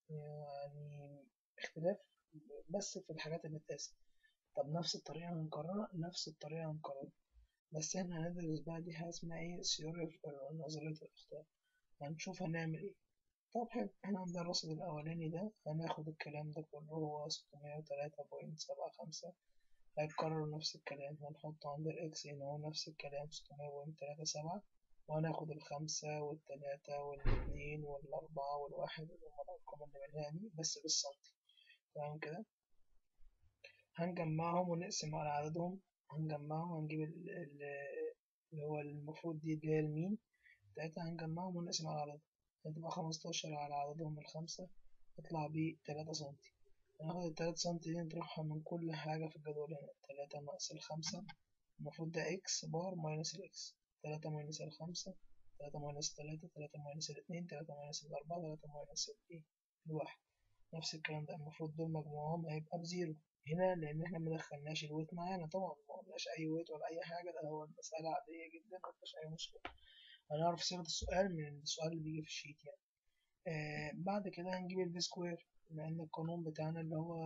يعني اختلاف بس في الحاجات اللي بتقاس طب نفس الطريقة هنكررها نفس الطريقة هنكررها بس احنا هندرس بقى دي حاجة اسمها ايه سيوري نظرية الأخطاء هنشوف هنعمل ايه طب حلو احنا عندنا الرصد الأولاني ده هناخد الكلام ده كله هو ستمية وتلاتة بوينت سبعة خمسة هيتكرر نفس الكلام هنحط عند الإكس هنا هو نفس الكلام ستمية بوينت تلاتة سبعة وهناخد الخمسة والتلاتة والاتنين والأربعة والواحد اللي هما الأرقام اللي منها دي بس بالسنتي تمام كده هنجمعهم ونقسم على عددهم هنجمعهم هنجيب اللي هو المفروض دي اللي هي المين بتاعتها هنجمعهم ونقسم على عددهم هتبقى خمستاشر على عددهم الخمسة يطلع بيه تلاتة سنتي هناخد التلاتة سنتي دي نطرحها من كل حاجة في الجدول هنا تلاتة ناقص الخمسة المفروض ده إكس بار ماينس الإكس تلاتة ماينس الخمسة تلاتة ماينس تلاتة تلاتة ماينس الاتنين تلاتة ماينس الأربعة تلاتة ماينس الإيه الواحد نفس الكلام ده المفروض دول مجموعهم هيبقى بزيرو هنا لأن احنا مدخلناش الويت معانا طبعا مقلناش أي ويت ولا أي حاجة ده هو المسألة عادية جدا مفيهاش أي مشكلة هنعرف صيغة السؤال من السؤال اللي بيجي في الشيت يعني آه بعد كده هنجيب الفي سكوير لأن القانون بتاعنا اللي هو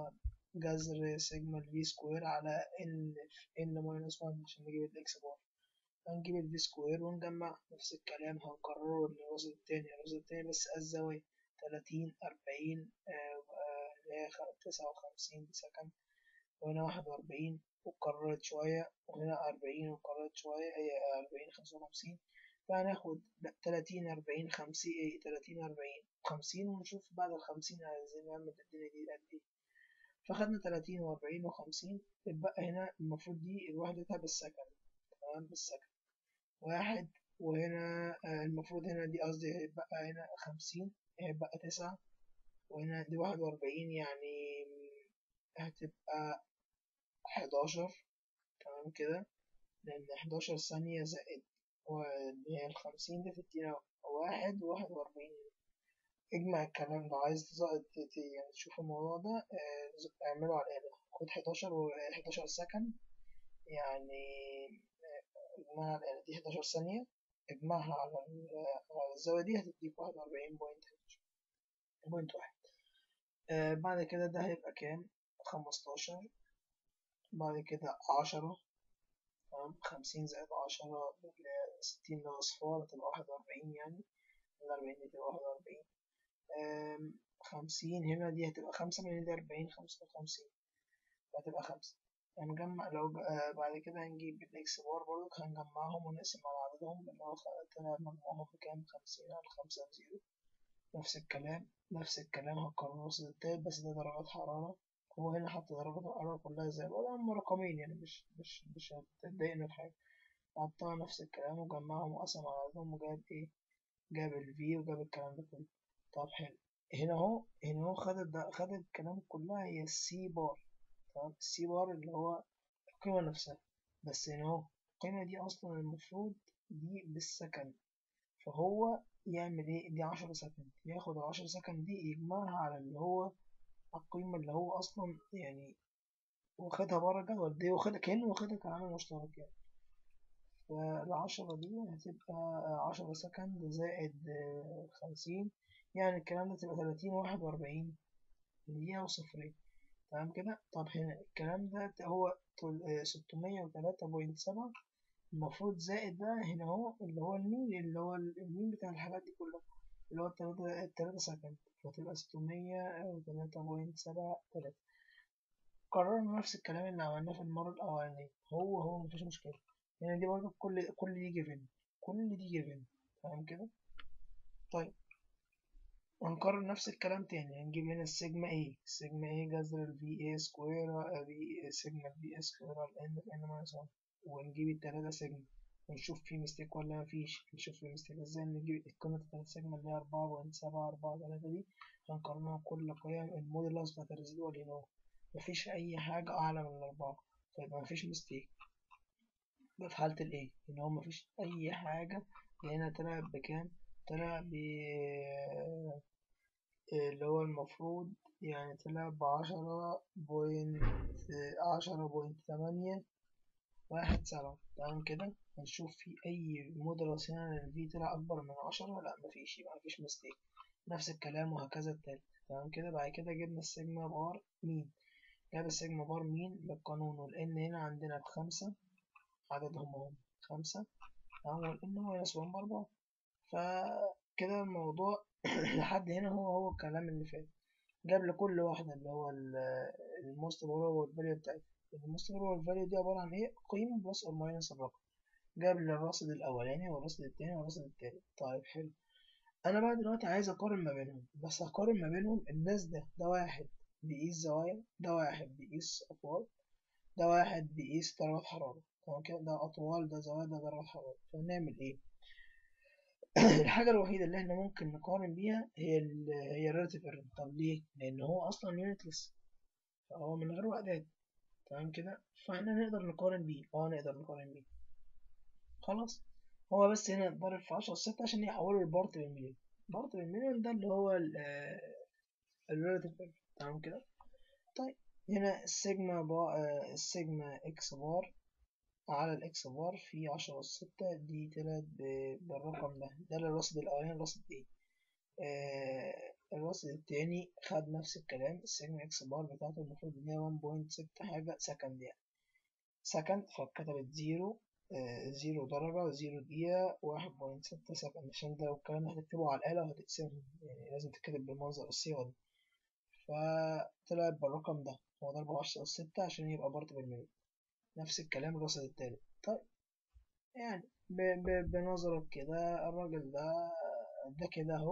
جذر سيجما الفي سكوير على ان ان ماينس 1 عشان نجيب الاكس بار هنجيب الفي سكوير ونجمع نفس الكلام هنكرره للرصد التاني الرصد التاني بس الزاوية تلاتين أربعين اللي هي تسعة وخمسين سكند وهنا واحد وأربعين واتكررت شوية وهنا أربعين واتكررت شوية هي أربعين خمسة وخمسين فهناخد تلاتين أربعين خمسين إيه تلاتين أربعين خمسين ونشوف بعد الخمسين عايزين نعمل الدنيا دي قد إيه فخدنا تلاتين وأربعين وخمسين اتبقى هنا المفروض دي وحدتها بالسكند تمام بالسكند واحد وهنا المفروض هنا دي قصدي هيبقى هنا خمسين هيبقى تسعة وهنا دي واحد وأربعين يعني هتبقى حداشر تمام كده لأن حداشر ثانية زائد اللي هي الخمسين دي تدينا واحد وواحد وأربعين اجمع الكلام ده عايز يعني تشوف الموضوع ده اعمله على الآلة خد حداشر وحداشر سكند يعني اجمعها على الآلة دي حداشر ثانية اجمعها على الزاوية دي هتديك واحد وأربعين بوينت بوينت واحد آه بعد كده ده هيبقى كام خمستاشر بعد كده عشرة تمام خمسين زائد عشرة ستين ناقص فور هتبقى واحد وأربعين يعني الأربعين دي تبقى واحد وأربعين خمسين هنا دي هتبقى خمسة من دي أربعين خمسة وخمسين هتبقى خمسة هنجمع لو آه بعد كده هنجيب الإكس بار برضه هنجمعهم ونقسم على عددهم اللي هو طلع مجموعهم بكام خمسين على خمسة زيرو نفس الكلام نفس الكلام هنكرر الرصد التالت بس ده درجات حرارة هو هنا حط درجات الحرارة كلها زي بعض هم رقمين يعني مش مش مش هتضايقنا في حاجة حطها نفس الكلام وجمعهم وقسم على عددهم وجاب ايه جاب الفي وجاب الكلام ده كله طب حلو هنا اهو هنا اهو خد خد الكلام كلها هي السي بار تمام السي بار اللي هو القيمة نفسها بس هنا اهو القيمة دي أصلا المفروض دي بالسكند فهو يعمل ايه دي عشرة سكند ياخد العشرة سكند دي يجمعها على اللي هو القيمة اللي هو أصلا يعني واخدها بره الجدول دي واخدها كأنه واخدها كعامل مشترك يعني فالعشرة دي هتبقى عشرة سكند زائد خمسين يعني الكلام ده تبقى تلاتين واحد وأربعين دقيقة وصفرين تمام كده طب هنا الكلام ده هو ستمية وتلاتة بوينت سبعة المفروض زائد بقى هنا اهو اللي هو المين اللي هو المين بتاع الحاجات دي كلها اللي هو التلاتة التلاتة سكند فتبقى ستمية وتلاتة بوينت سبعة تلاتة قررنا نفس الكلام اللي عملناه في المرة الأولانية هو هو مفيش مشكلة يعني دي برضه كل كل دي جيفن كل دي جيفن تمام كده طيب ونكرر نفس الكلام تاني هنجيب هنا السيجما A السيجما A جذر ال VA سكوير في سيجما في سكوير على N في N ماينس 1 ونجيب التلاتة سيجما ونشوف في ميستيك ولا مفيش نشوف في ميستيك ازاي نجيب القيمة التلاتة سيجما اللي هي أربعة بوينت سبعة أربعة تلاتة دي هنقارنها بكل قيم الموديلس بتاعت الريزيدوال هنا مفيش أي حاجة أعلى من الأربعة فيبقى مفيش ميستيك ده في حالة ال A إن هو مفيش أي حاجة هنا طلع بكام؟ طلع ب اللي هو المفروض يعني طلع بعشرة بوينت عشرة بوينت تمانية واحد سبعة تمام كده هنشوف في أي موديلس هنا الفي طلع أكبر من عشرة لأ مفيش يبقى مفيش ميستيك نفس الكلام وهكذا التالت تمام كده بعد كده جبنا السيجما بار مين جاب السيجما بار مين بالقانون والإن هنا عندنا بخمسة عددهم هم خمسة تمام والإن هو يساوي بأربعة فكده الموضوع لحد هنا هو هو الكلام اللي فات جاب لكل واحدة اللي هو الموست بروبابل فاليو بتاعتها الموست بروبابل فاليو دي عبارة عن ايه قيمة بلس أو ماينس الرقم جاب لي الرصيد الأولاني والرصيد التاني والرصيد التالت طيب حلو أنا بقى دلوقتي عايز أقارن ما بينهم بس هقارن ما بينهم الناس ده ده واحد بيقيس زوايا ده واحد بيقيس أطوال ده واحد بيقيس درجات حرارة تمام كده ده أطوال ده زوايا ده درجات حرارة فنعمل ايه الحاجة الوحيدة اللي احنا ممكن نقارن بيها هي ال هي الريلاتيف ايرور طب ليه؟ لأن هو أصلا يونتلس فهو من غير وحدات تمام كده فاحنا نقدر نقارن بيه اه نقدر نقارن بيه خلاص هو بس هنا اتضرب في عشرة ستة عشان يحوله البارت بالمليون بارت بالمليون ده اللي هو الريلاتيف ايرور تمام كده طيب هنا السيجما با السيجما اكس بار على الاكس بار في عشرة ستة دي طلعت بالرقم ده ده الرصد الأولاني الرصد ايه آه الرصد التاني خد نفس الكلام السيجما اكس بار بتاعته المفروض ان هي ون بوينت ستة حاجة سكند يعني سكند فكتبت زيرو آه زيرو درجة زيرو دقيقة واحد بوينت ستة سكند عشان ده الكلام هتكتبه على الآلة وهتقسمهم يعني لازم تتكتب بالمنظر الصيغة دي فطلعت بالرقم ده هو ضربه عشرة ستة عشان يبقى برضه بالمليون نفس الكلام الرصد التالت طيب يعني ب ب بنظرك كده الراجل ده ده كده اهو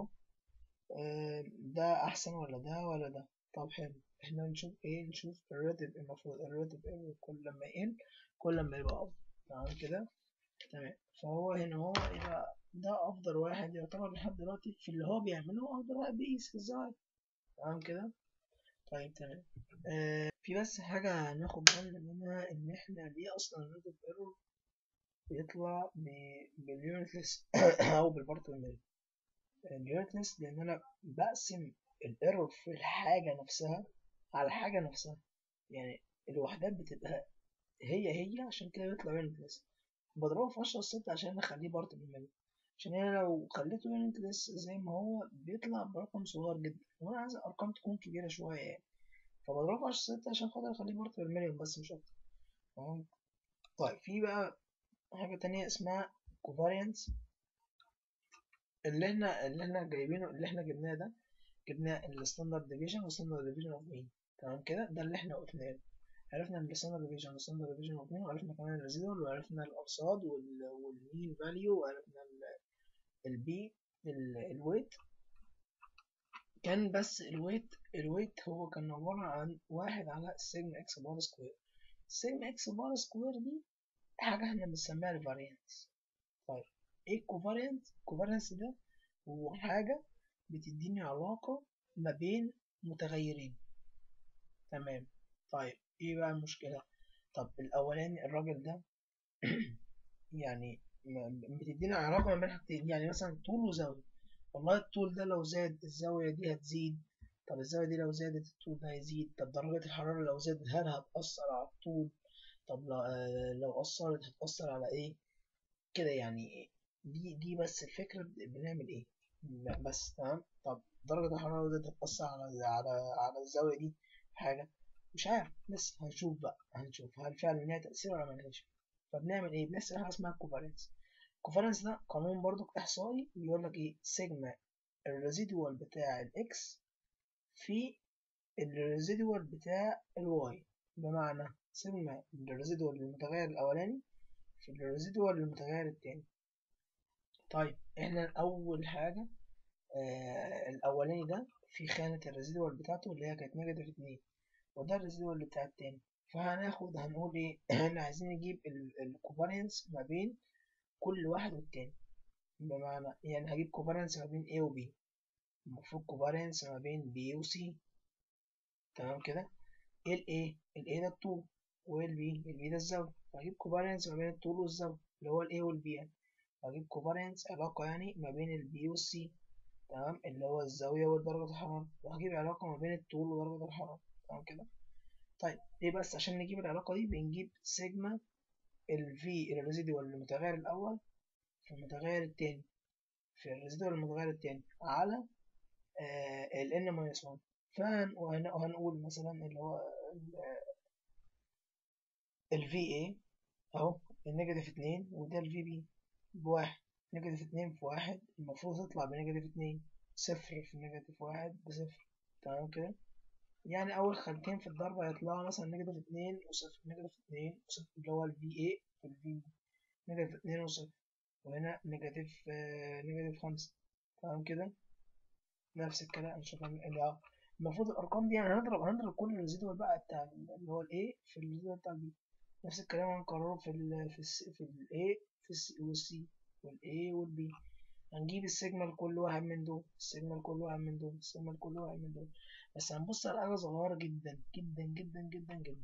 ده احسن ولا ده ولا ده طب حلو احنا نشوف ايه نشوف الراتب المفروض الراتب ايه كل لما يقل كل لما يبقى افضل تمام كده تمام فهو هنا هو يبقى ده افضل واحد يعتبر لحد دلوقتي في اللي هو بيعمله افضل واحد بيقيس الزوايا تمام كده طيب تمام آه في بس حاجة ناخد بالنا منها إن إحنا ليه أصلا الريتد ايرور بيطلع باليونتلس أو بالبارت بالملي اليونتلس لأن أنا بقسم الايرور في الحاجة نفسها على الحاجة نفسها يعني الوحدات بتبقى هي هي عشان كده بيطلع يونتلس بضربه في عشرة ستة عشان أخليه بارت بالملي عشان أنا لو خليته يونتلس زي ما هو بيطلع برقم صغير جدا وأنا عايز الأرقام تكون كبيرة شوية يعني فبضربه عشرة ستة عشان خاطر اخليه بارت بالمليون بس مش اكتر تمام طيب في بقى حاجة تانية اسمها كوفاريانس اللي احنا اللي احنا جايبينه اللي احنا جبناه ده جبناه الستاندرد ديفيجن والستاندرد ديفيجن اوف مين تمام كده ده اللي احنا قلناه عرفنا الستاندرد ديفيجن والستاندرد ديفيجن اوف مين وعرفنا كمان الريزيدوال وعرفنا الارصاد والمين فاليو وعرفنا البي الويت كان بس الويت الويت هو كان عبارة عن واحد على السيجما اكس بار سكوير السيجما اكس بار سكوير دي حاجة احنا بنسميها الفاريانس طيب ايه الكوفاريانس؟ الكوفاريانس ده هو حاجة بتديني علاقة ما بين متغيرين تمام طيب ايه بقى المشكلة؟ طب الأولاني الراجل ده يعني بتدينا علاقة ما بين حاجتين يعني مثلا طول وزاوية والله الطول ده لو زاد الزاوية دي هتزيد طب الزاوية دي لو زادت الطول ده هيزيد طب درجة الحرارة لو زادت هل هتأثر على الطول طب لو, آه لو أثرت هتأثر على إيه كده يعني دي دي بس الفكرة بنعمل إيه بس تمام طب درجة الحرارة لو زادت هتأثر على على على الزاوية دي حاجة مش عارف بس هنشوف بقى هنشوف هل فعلا ليها تأثير ولا ملهاش فبنعمل إيه بنحسب حاجة اسمها كوفالنس الكوفالنس ده قانون برضو إحصائي بيقول لك إيه سيجما الريزيدوال بتاع الإكس في الريزيدوال بتاع الواي بمعنى سيجما الريزيدوال للمتغير الأولاني في الريزيدوال للمتغير التاني طيب احنا أول حاجة آه الاولاني ده في خانة الريزيدوال بتاعته اللي هي كانت نيجاتيف اتنين وده الريزيدوال بتاع التاني فهناخد هنقول ايه احنا عايزين نجيب الكوفارينس ما بين كل واحد والتاني بمعنى يعني هجيب كوفارينس ما بين A و B المفروض كوفارينس ما بين B و C تمام كده ايه ال A ال A ده الطول وال B ال B ده الزاوية فهجيب كوفارينس ما بين الطول والزاوية اللي هو ال A وال B يعني هجيب كوفارينس علاقة يعني ما بين ال B وال C تمام اللي هو الزاوية ودرجة الحرارة وهجيب علاقة ما بين الطول ودرجة الحرارة تمام كده طيب ليه بس عشان نجيب العلاقة دي بنجيب سيجما ال V الريزيدوال المتغير الأول في المتغير التاني في الريزيدوال المتغير التاني على آه ال N minus 1 فهنقول مثلا اللي هو ال VA أهو النيجاتيف اتنين وده ال VB بواحد نيجاتيف اتنين في واحد المفروض تطلع بنيجاتيف اتنين صفر في نيجاتيف واحد بصفر تمام كده يعني أول خانتين في الضرب هيطلعوا مثلا نيجاتيف اتنين وصفر نيجاتيف اتنين وصفر اللي هو ال VA في ال VB نيجاتيف اتنين وصفر وهنا نيجاتيف آه نيجاتيف خمسة تمام كده نفس الكلام نشوف اللي المفروض الأرقام دي يعني هنضرب هنضرب كل الريزيدوال بقى بتاع اللي هو ال A في الريزيدوال بتاع ال B نفس الكلام هنكرره في ال في ال في ال A في ال وال C وال A وال B هنجيب السيجما لكل واحد من دول السيجما لكل واحد من دول السيجما لكل واحد من دول بس هنبص على حاجة صغيرة جدا جدا جدا جدا جدا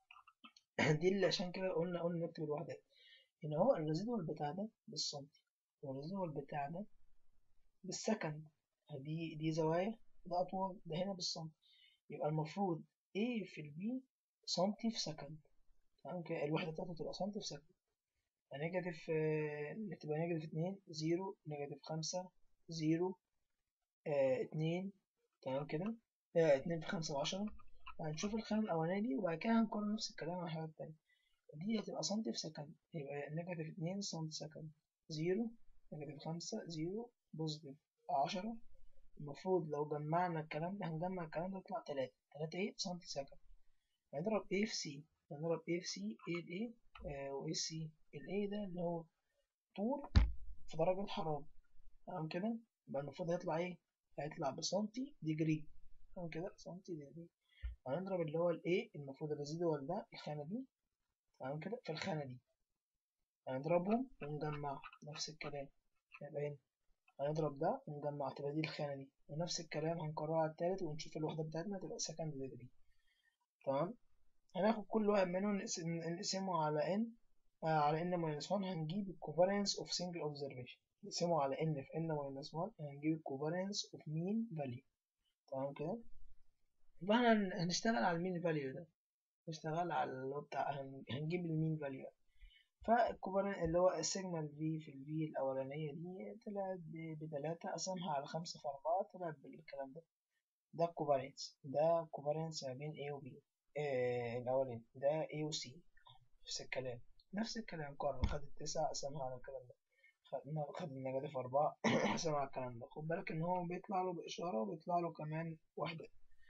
دي اللي عشان كده قلنا قلنا نكتب الوحدات هنا هو الريزيدوال بتاع ده بالسنتي والريزيدوال بتاع ده بالسكند دي دي زوايا ده أطول ده هنا بالسنتي يبقى المفروض A في البي سنتي في سكند تمام كده الوحدة بتاعته تبقى سنتي في سكند نيجاتيف تبقى نيجاتيف اتنين زيرو نيجاتيف خمسة زيرو اه اتنين تمام كده اه اتنين في خمسة وعشرة هنشوف الخانة الأولانية دي وبعد كده هنقارن نفس الكلام على حاجات تانية دي هتبقى سنتي في سكند يبقى نيجاتيف اتنين سنتي سكند زيرو نيجاتيف خمسة زيرو بوزيتيف عشرة المفروض لو جمعنا الكلام ده هنجمع الكلام ده يطلع تلاتة تلاتة ايه سنتي سكند هنضرب A في C هنضرب A في C A ال A آه و A C ال A ده اللي هو طول في درجة حرارة تمام كده يبقى المفروض هيطلع ايه هيطلع بسنتي ديجري تمام كده سنتي ديجري هنضرب اللي هو ال A المفروض الريزيدوال ده الخانة دي تمام كده في الخانة دي هنضربهم ونجمعهم نفس الكلام يبقى هنا هنضرب ده ونجمع تبقى دي الخانة دي ونفس الكلام هنكررها على التالت ونشوف الوحدة بتاعتنا تبقى سكند ديجري تمام هناخد كل واحد منهم نقسمه على n آه على n minus 1 هنجيب الكوفارينس of single observation نقسمه على n في n minus 1 هنجيب الكوفارينس of mean value تمام كده يبقى احنا هنشتغل على المين فاليو ده نشتغل على اللي هو بتاع هنجيب المين فاليو فالكوفارين اللي هو السيجما الفي في الفي الأولانية دي طلعت بتلاتة قسمها على خمسة في أربعة طلعت بالكلام ده ده الكوفارينس ده الكوفارينس ما بين A و B آه الأولاني ده A و C نفس الكلام نفس الكلام قارن خد التسعة قسمها على الكلام ده خدنا خد النيجاتيف أربعة قسمها على الكلام ده خد بالك إن هو بيطلع له بإشارة وبيطلع له كمان واحدة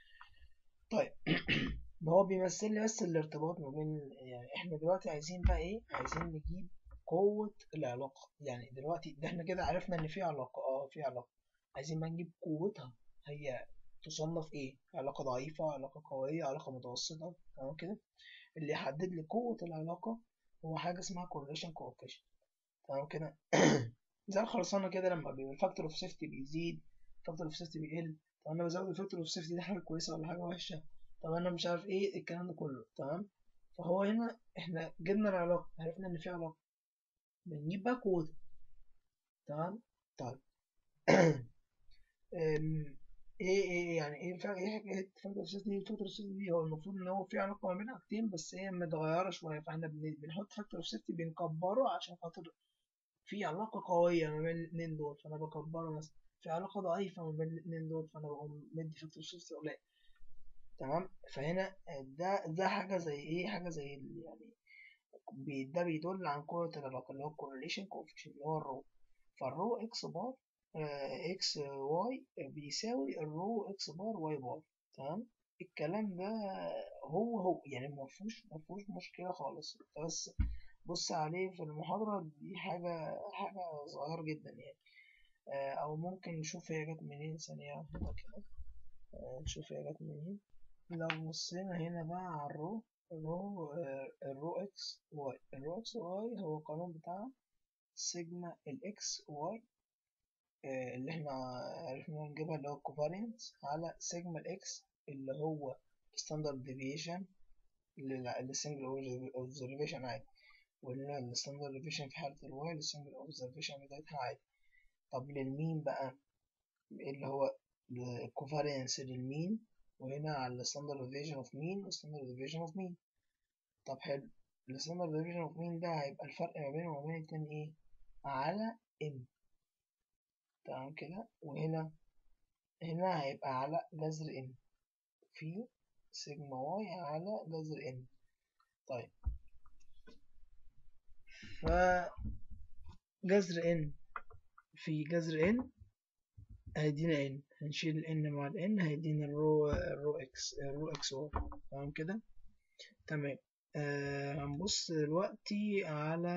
طيب ما هو بيمثل لي بس الارتباط ما بين يعني احنا دلوقتي عايزين بقى ايه عايزين نجيب قوة العلاقة يعني دلوقتي ده احنا كده عرفنا ان في علاقة اه في علاقة عايزين بقى نجيب قوتها هي تصنف ايه علاقة ضعيفة علاقة قوية علاقة متوسطة تمام كده اللي يحدد لي قوة العلاقة هو حاجة اسمها correlation coefficient تمام كده زي الخرسانة كده لما بيبقى الفاكتور اوف سيفتي بيزيد الفاكتور اوف سيفتي بيقل طب انا بزود الفاكتور اوف سيفتي دي حاجة كويسة ولا حاجة وحشة طب انا مش عارف ايه الكلام ده كله تمام فهو هنا احنا جبنا العلاقة عرفنا ان في علاقة بنجيب بقى قوتها تمام طيب ايه ايه يعني ايه الفرق ايه حكاية فاكتور اوف سيفتي الفاكتور اوف سيفتي دي هو المفروض ان هو في علاقة ما بين حاجتين بس هي متغيرة شوية فاحنا بنحط فاكتور اوف سيفتي بنكبره عشان خاطر في علاقة قوية ما بين الاتنين دول فأنا بكبره مثلا في علاقة ضعيفة ما بين الاتنين دول فأنا بقوم مدي فاكتور اوف سيفتي قليل تمام فهنا ده ده حاجة زي ايه حاجة زي يعني بي ده بيدل عن قوة العلاقة اللي هو correlation coefficient اللي هو الرو فالرو اكس بار آه اكس واي بيساوي الرو اكس بار واي بار تمام الكلام ده هو هو يعني مفهوش مفهوش مشكلة خالص انت بس بص عليه في المحاضرة دي حاجة حاجة صغيرة جدا يعني آه، او ممكن نشوف هي جت منين ثانية واحدة كده آه، نشوف هي جت منين لو بصينا هنا بقى على الرو الرو آه، الرو اكس واي الرو اكس واي هو القانون بتاع سيجما الاكس واي اللي احنا عرفنا نجيبها اللي هو الكوفارينس على سيجما الاكس اللي هو ستاندرد ديفيشن للسنجل اوبزرفيشن عادي وقلنا الستاندرد ديفيشن في حالة الواي للسنجل اوبزرفيشن بتاعتها عادي طب للمين بقى اللي هو الكوفارينس للمين وهنا على الستاندرد ديفيشن اوف مين والستاندرد ديفيشن اوف مين طب حلو الستاندرد ديفيشن اوف مين ده هيبقى الفرق ما بينه وما بين التاني ايه على ام تمام كده وهنا هنا هيبقى على جذر ان في سيجما واي على جذر ان طيب ف جذر ان في جذر ان هيدينا ان هنشيل الان مع الان هيدينا الرو الرو اكس الرو اكس واي تمام كده تمام آه هنبص دلوقتي على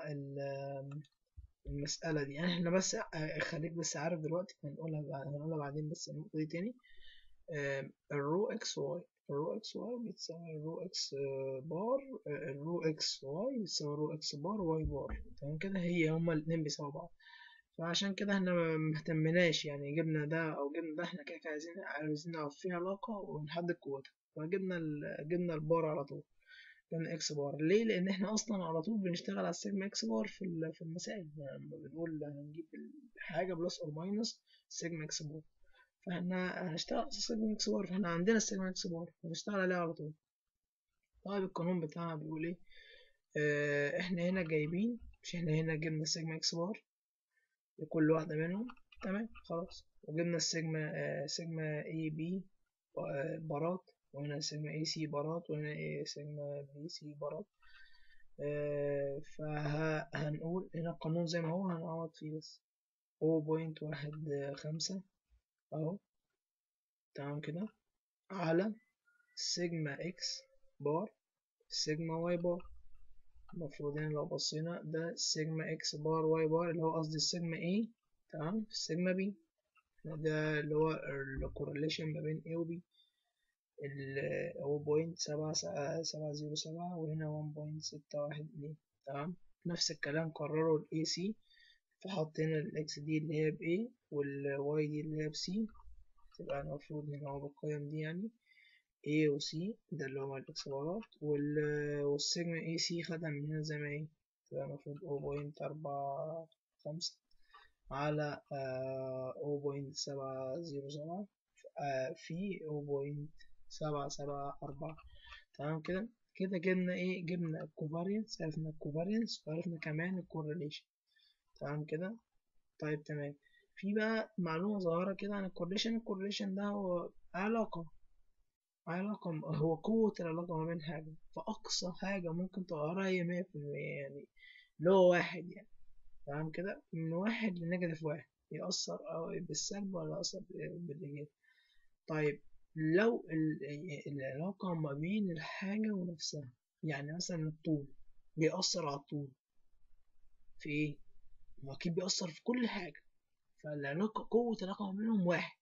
المسألة دي يعني احنا بس خليك بس عارف دلوقتي هنقولها هنقولها بعدين بس النقطة دي تاني آه الرو اكس واي الرو اكس واي بتساوي الرو اكس بار الرو اكس واي بتساوي الرو اكس بار واي بار تمام كده هي هما الاتنين بيساوي بعض فعشان كده احنا مهتمناش يعني جبنا ده او جبنا ده احنا كده كده عايزين عايزين نعرف فيه علاقة ونحدد قوتها فجبنا ال... جبنا البار على طول جبنا اكس بار ليه لان احنا اصلا على طول بنشتغل على السيجما اكس بار في في المسائل لما بنقول هنجيب حاجة بلس او ماينس سيجما اكس بار فاحنا هنشتغل على السيجما اكس بار فاحنا عندنا السيجما اكس بار هنشتغل عليها على طول طيب القانون بتاعها بيقول ايه اه احنا هنا جايبين مش احنا هنا جبنا السيجما اكس بار لكل واحدة منهم تمام خلاص وجبنا السيجما آه سيجما اي بي آه بارات وهنا سيجما اي سي بارات وهنا اي سيجما بي سي بارات آه فهنقول هنا القانون زي ما هو هنعوض فيه بس هو بوينت واحد خمسة اهو تمام كده على سيجما اكس بار سيجما واي بار المفروض هنا لو بصينا ده سيجما اكس بار واي بار اللي هو قصدي السيجما اي تمام في السيجما بي ده اللي هو الكورليشن ما بين A و B هو بوينت سبعة سبعة زيرو سبعة وهنا وان بوينت ستة واحد اتنين تمام نفس الكلام قرروا ال AC فحط هنا ال X دي اللي هي ب A وال Y دي اللي هي ب C تبقى المفروض هنا هو بالقيم دي يعني A و C ده اللي هما الإكسبارات وال والسيجما A C خدها من هنا زي ما هي تبقى المفروض أو بوينت أربعة خمسة على أو بوينت سبعة زيرو سبعة في أو بوينت سبعة سبعة أربعة تمام كده كده جبنا إيه جبنا الكوفارينس عرفنا الكوفارينس وعرفنا كمان الكورليشن تمام كده طيب تمام في بقى معلومة صغيرة كده عن الكورليشن الكورليشن ده هو علاقة علاقة هو قوة العلاقة ما بين حاجة فأقصى حاجة ممكن تغيرها هي مية في المية يعني اللي هو واحد يعني تمام كده من واحد لنيجاتيف واحد يأثر أو بالسلب ولا يأثر بالإيجاب طيب لو العلاقة ما بين الحاجة ونفسها يعني مثلا الطول بيأثر على الطول في إيه؟ هو أكيد بيأثر في كل حاجة فالعلاقة قوة العلاقة ما بينهم واحد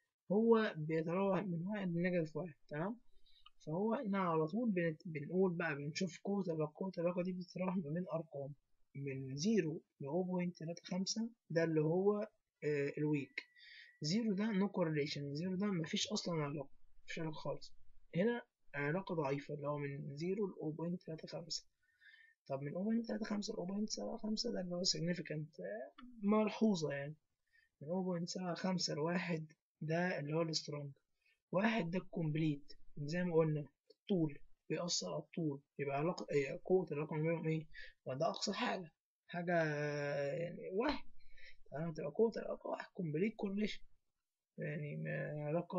هو بيتراوح من واحد لنيجاتيف واحد تمام فهو هنا على طول بنت... بنقول بقى بنشوف قوة العلاقة قوة العلاقة دي بتتراوح ما بين أرقام من زيرو لأو بوينت تلاتة خمسة ده اللي هو آه الويك زيرو ده نو كورليشن زيرو ده مفيش أصلا علاقة مفيش علاقة خالص هنا علاقة ضعيفة اللي هو من زيرو لأو بوينت تلاتة خمسة طب من أو بوينت تلاتة خمسة لأو بوينت سبعة خمسة ده اللي هو significant ملحوظة يعني من أو بوينت سبعة خمسة لواحد ده اللي هو السترونج واحد ده الكومبليت زي ما قلنا الطول بيأثر على الطول يبقى علاقة إيه قوة العلاقة ما بينهم إيه وده أقصى حاجة حاجة يعني واحد تمام تبقى قوة العلاقة واحد كومبليت كورليشن يعني علاقة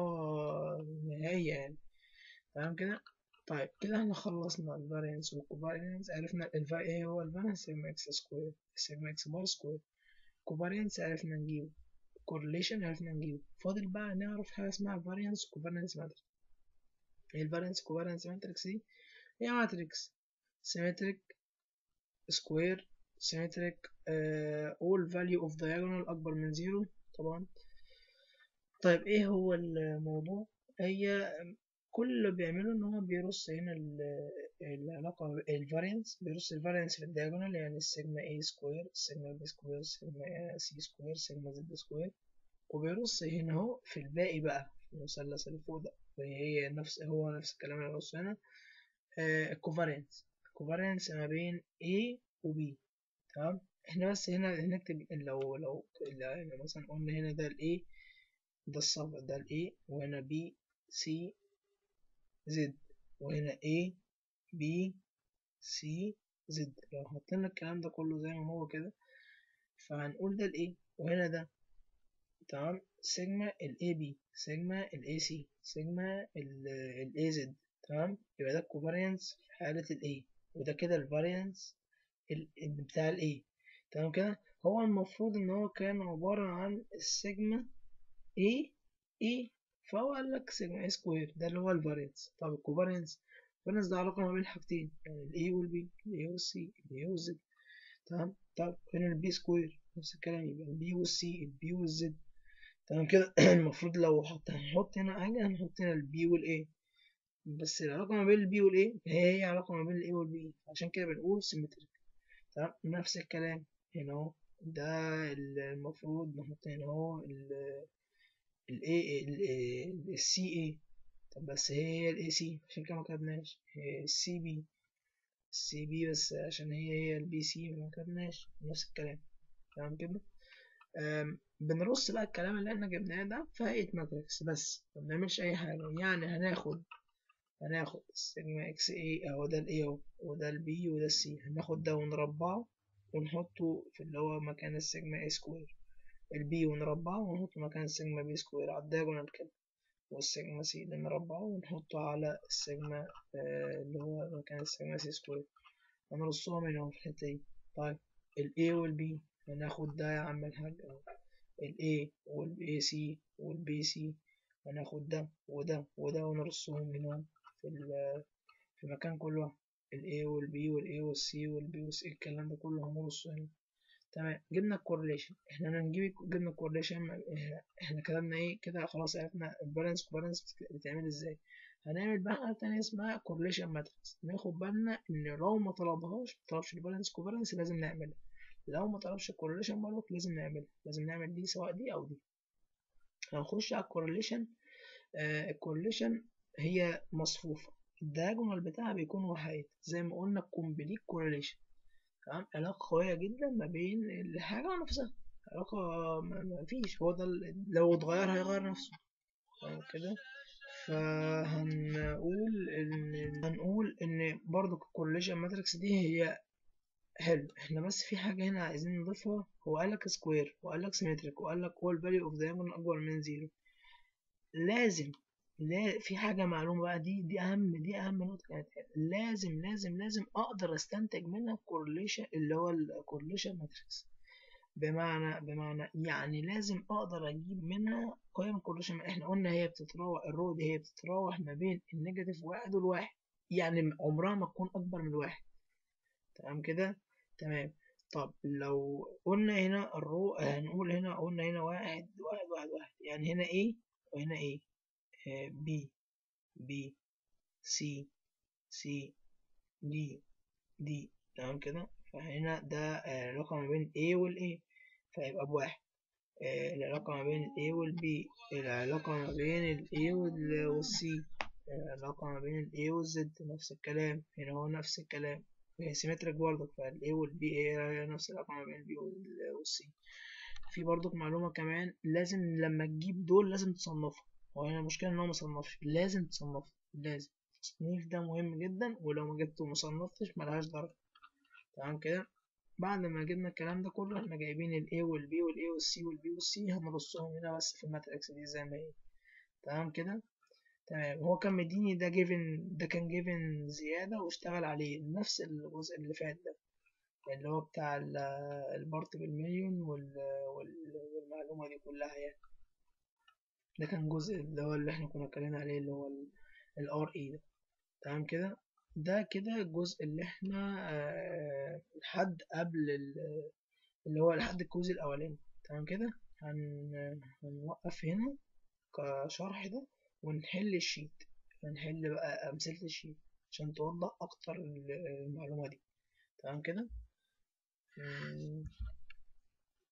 نهائية يعني تمام كده طيب كده احنا خلصنا الفارينس والكوفارينس عرفنا الفا ايه هو الفارينس سيجما اكس سكوير سيجما اكس بار سكوير كوفارينس عرفنا نجيبه كورليشن عرفنا نجيبه فاضل بقى نعرف حاجة اسمها فاريانس كوفارينس ماتريكس ايه الفاريانس كوفارينس ماتريكس دي هي ماتريكس سيمتريك سكوير symmetric uh, all value of diagonal أكبر من زيرو طبعا طيب ايه هو الموضوع هي كل اللي بيعمله ان هو بيرص هنا العلاقة الفارينس بيرص الفارينس في الدياجونال يعني السيجما A سكوير السيجما B سكوير السيجما C سكوير السيجما Z سكوير وبيرص هنا اهو في الباقي بقى في المثلث اللي فوق ده وهي نفس هو نفس الكلام اللي بيرصه هنا الكوفارينس الكوفارينس ما بين A و B تمام احنا بس هنا هنكتب لو لو يعني مثلا قلنا هنا ده ال A ده الصف ده ال A وهنا B C Z وهنا A B C Z لو حطينا الكلام ده كله زي ما هو كده فهنقول ده ال A وهنا ده تمام سيجما ال AB سيجما ال AC سيجما ال AZ تمام يبقى ده الكوفارينس في حالة ال A وده كده الفاريانس بتاع ال A تمام كده هو المفروض ان هو كان عبارة عن السيجما A A فهو قال لك سيجما A سكوير ده اللي هو الفاريانس طب الكوفارينس الفاريانس ده علاقة ما بين حاجتين يعني ال A وال B ال A وال C ال A وال Z تمام طب هنا ال B سكوير نفس الكلام يبقى ال B وال C ال B وال Z تمام كده المفروض لو حط هنحط هنا حاجة هنحط هنا ال B وال A بس العلاقة ما بين ال B وال A هي هي علاقة ما بين ال A وال B عشان كده بنقول سيمتريك تمام نفس الكلام هنا اهو ده المفروض نحط هنا اهو ال ال A ال C A طب بس هي هي ال A C عشان كده ما كتبناش هي ال C B السي بي بس عشان هي هي البي سي ما كتبناش نفس الكلام تمام كده بنرص بقى الكلام اللي احنا جبناه ده في هيئة ماتريكس بس ما بنعملش أي حاجة يعني هناخد هناخد السيجما اكس اي اهو ده الاي اهو وده البي وده السي هناخد ده ونربعه ونحطه في اللي هو مكان السيجما اي سكوير البي ونربعه ونحطه مكان السيجما بي سكوير على الدايجونال كده والسيجما سي اللي نربعه ونحطه على السيجما آه اللي هو مكان السيجما سي سكوير هنرصهم هنا في الحتة دي طيب ال A وال B هناخد ده يا عم الحاج اهو ال A وال AC وال BC هناخد ده وده وده ونرصهم هنا في في مكان كل واحد ال A وال B وال A وال C وال B وال C الكلام ده كله هنرصه هنا تمام جبنا الكورليشن احنا هنجيب جبنا الكورليشن احنا كتبنا ايه كده خلاص عرفنا البالانس كوفالنس بتتعمل ازاي هنعمل بقى حاجه تانية اسمها كورليشن ماتريكس ناخد بالنا ان لو ما طلبهاش ما طلبش البالانس كوفالنس لازم نعملها لو ما طلبش الكورليشن برضه لازم نعملها لازم نعمل دي سواء دي او دي هنخش على الكورليشن آه الكورليشن هي مصفوفه الدياجونال بتاعها بيكون وحيد زي ما قلنا كومبليت كورليشن تمام علاقة قوية جدا ما بين الحاجة ونفسها علاقة ما فيش هو ده لو اتغير هيغير نفسه تمام كده فهنقول ان هنقول ان برضو الكورليشن ماتريكس دي هي حلو احنا بس في حاجة هنا عايزين نضيفها هو قالك سكوير وقالك سيمتريك وقالك all value of diagonal أكبر من زيرو لازم لا في حاجة معلومة بقى دي دي أهم دي أهم نقطة كانت لازم لازم لازم أقدر أستنتج منها الكورليشن اللي هو الكورليشن ماتريكس بمعنى بمعنى يعني لازم أقدر أجيب منها قيم الكورليشن إحنا قلنا هي بتتراوح الرو دي هي بتتراوح ما بين النيجاتيف واحد والواحد يعني عمرها ما تكون أكبر من واحد تمام كده تمام طب لو قلنا هنا الرو هنقول هنا قلنا هنا واحد واحد واحد واحد يعني هنا A وهنا A B B C C D D تمام كده فهنا ده العلاقة ما بين A وال A فيبقى بواحد العلاقة ما بين ال A وال B العلاقة ما بين ال A وال C العلاقة ما بين ال A وال Z نفس الكلام هنا هو نفس الكلام هي سيمتريك برضه فال A وال B هي نفس العلاقة ما بين ال B وال C في برضك معلومة كمان لازم لما تجيب دول لازم تصنفهم هو هنا المشكلة إن هو مصنفش لازم تصنفه لازم التصنيف ده مهم جدا ولو ما جبته ومصنفتش ملهاش درجة تمام كده بعد ما جبنا الكلام ده كله احنا جايبين ال A وال B وال A وال C وال B وال C هنرصهم هنا بس في الماتريكس دي زي ما هي تمام كده تمام هو كان مديني ده جيفن ده كان جيفن زيادة واشتغل عليه نفس الجزء اللي فات ده اللي هو بتاع البارت بالمليون والمعلومة دي كلها يعني ده كان جزء اللي هو اللي احنا كنا اتكلمنا عليه اللي هو ال R E ده تمام كده ده كده الجزء اللي احنا آه، لحد قبل ال- اللي هو لحد الكويز الأولاني تمام كده هن... هنوقف هنا كشرح ده ونحل الشيت هنحل بقى أمثلة الشيت عشان توضح أكتر ال- المعلومة دي تمام كده مم،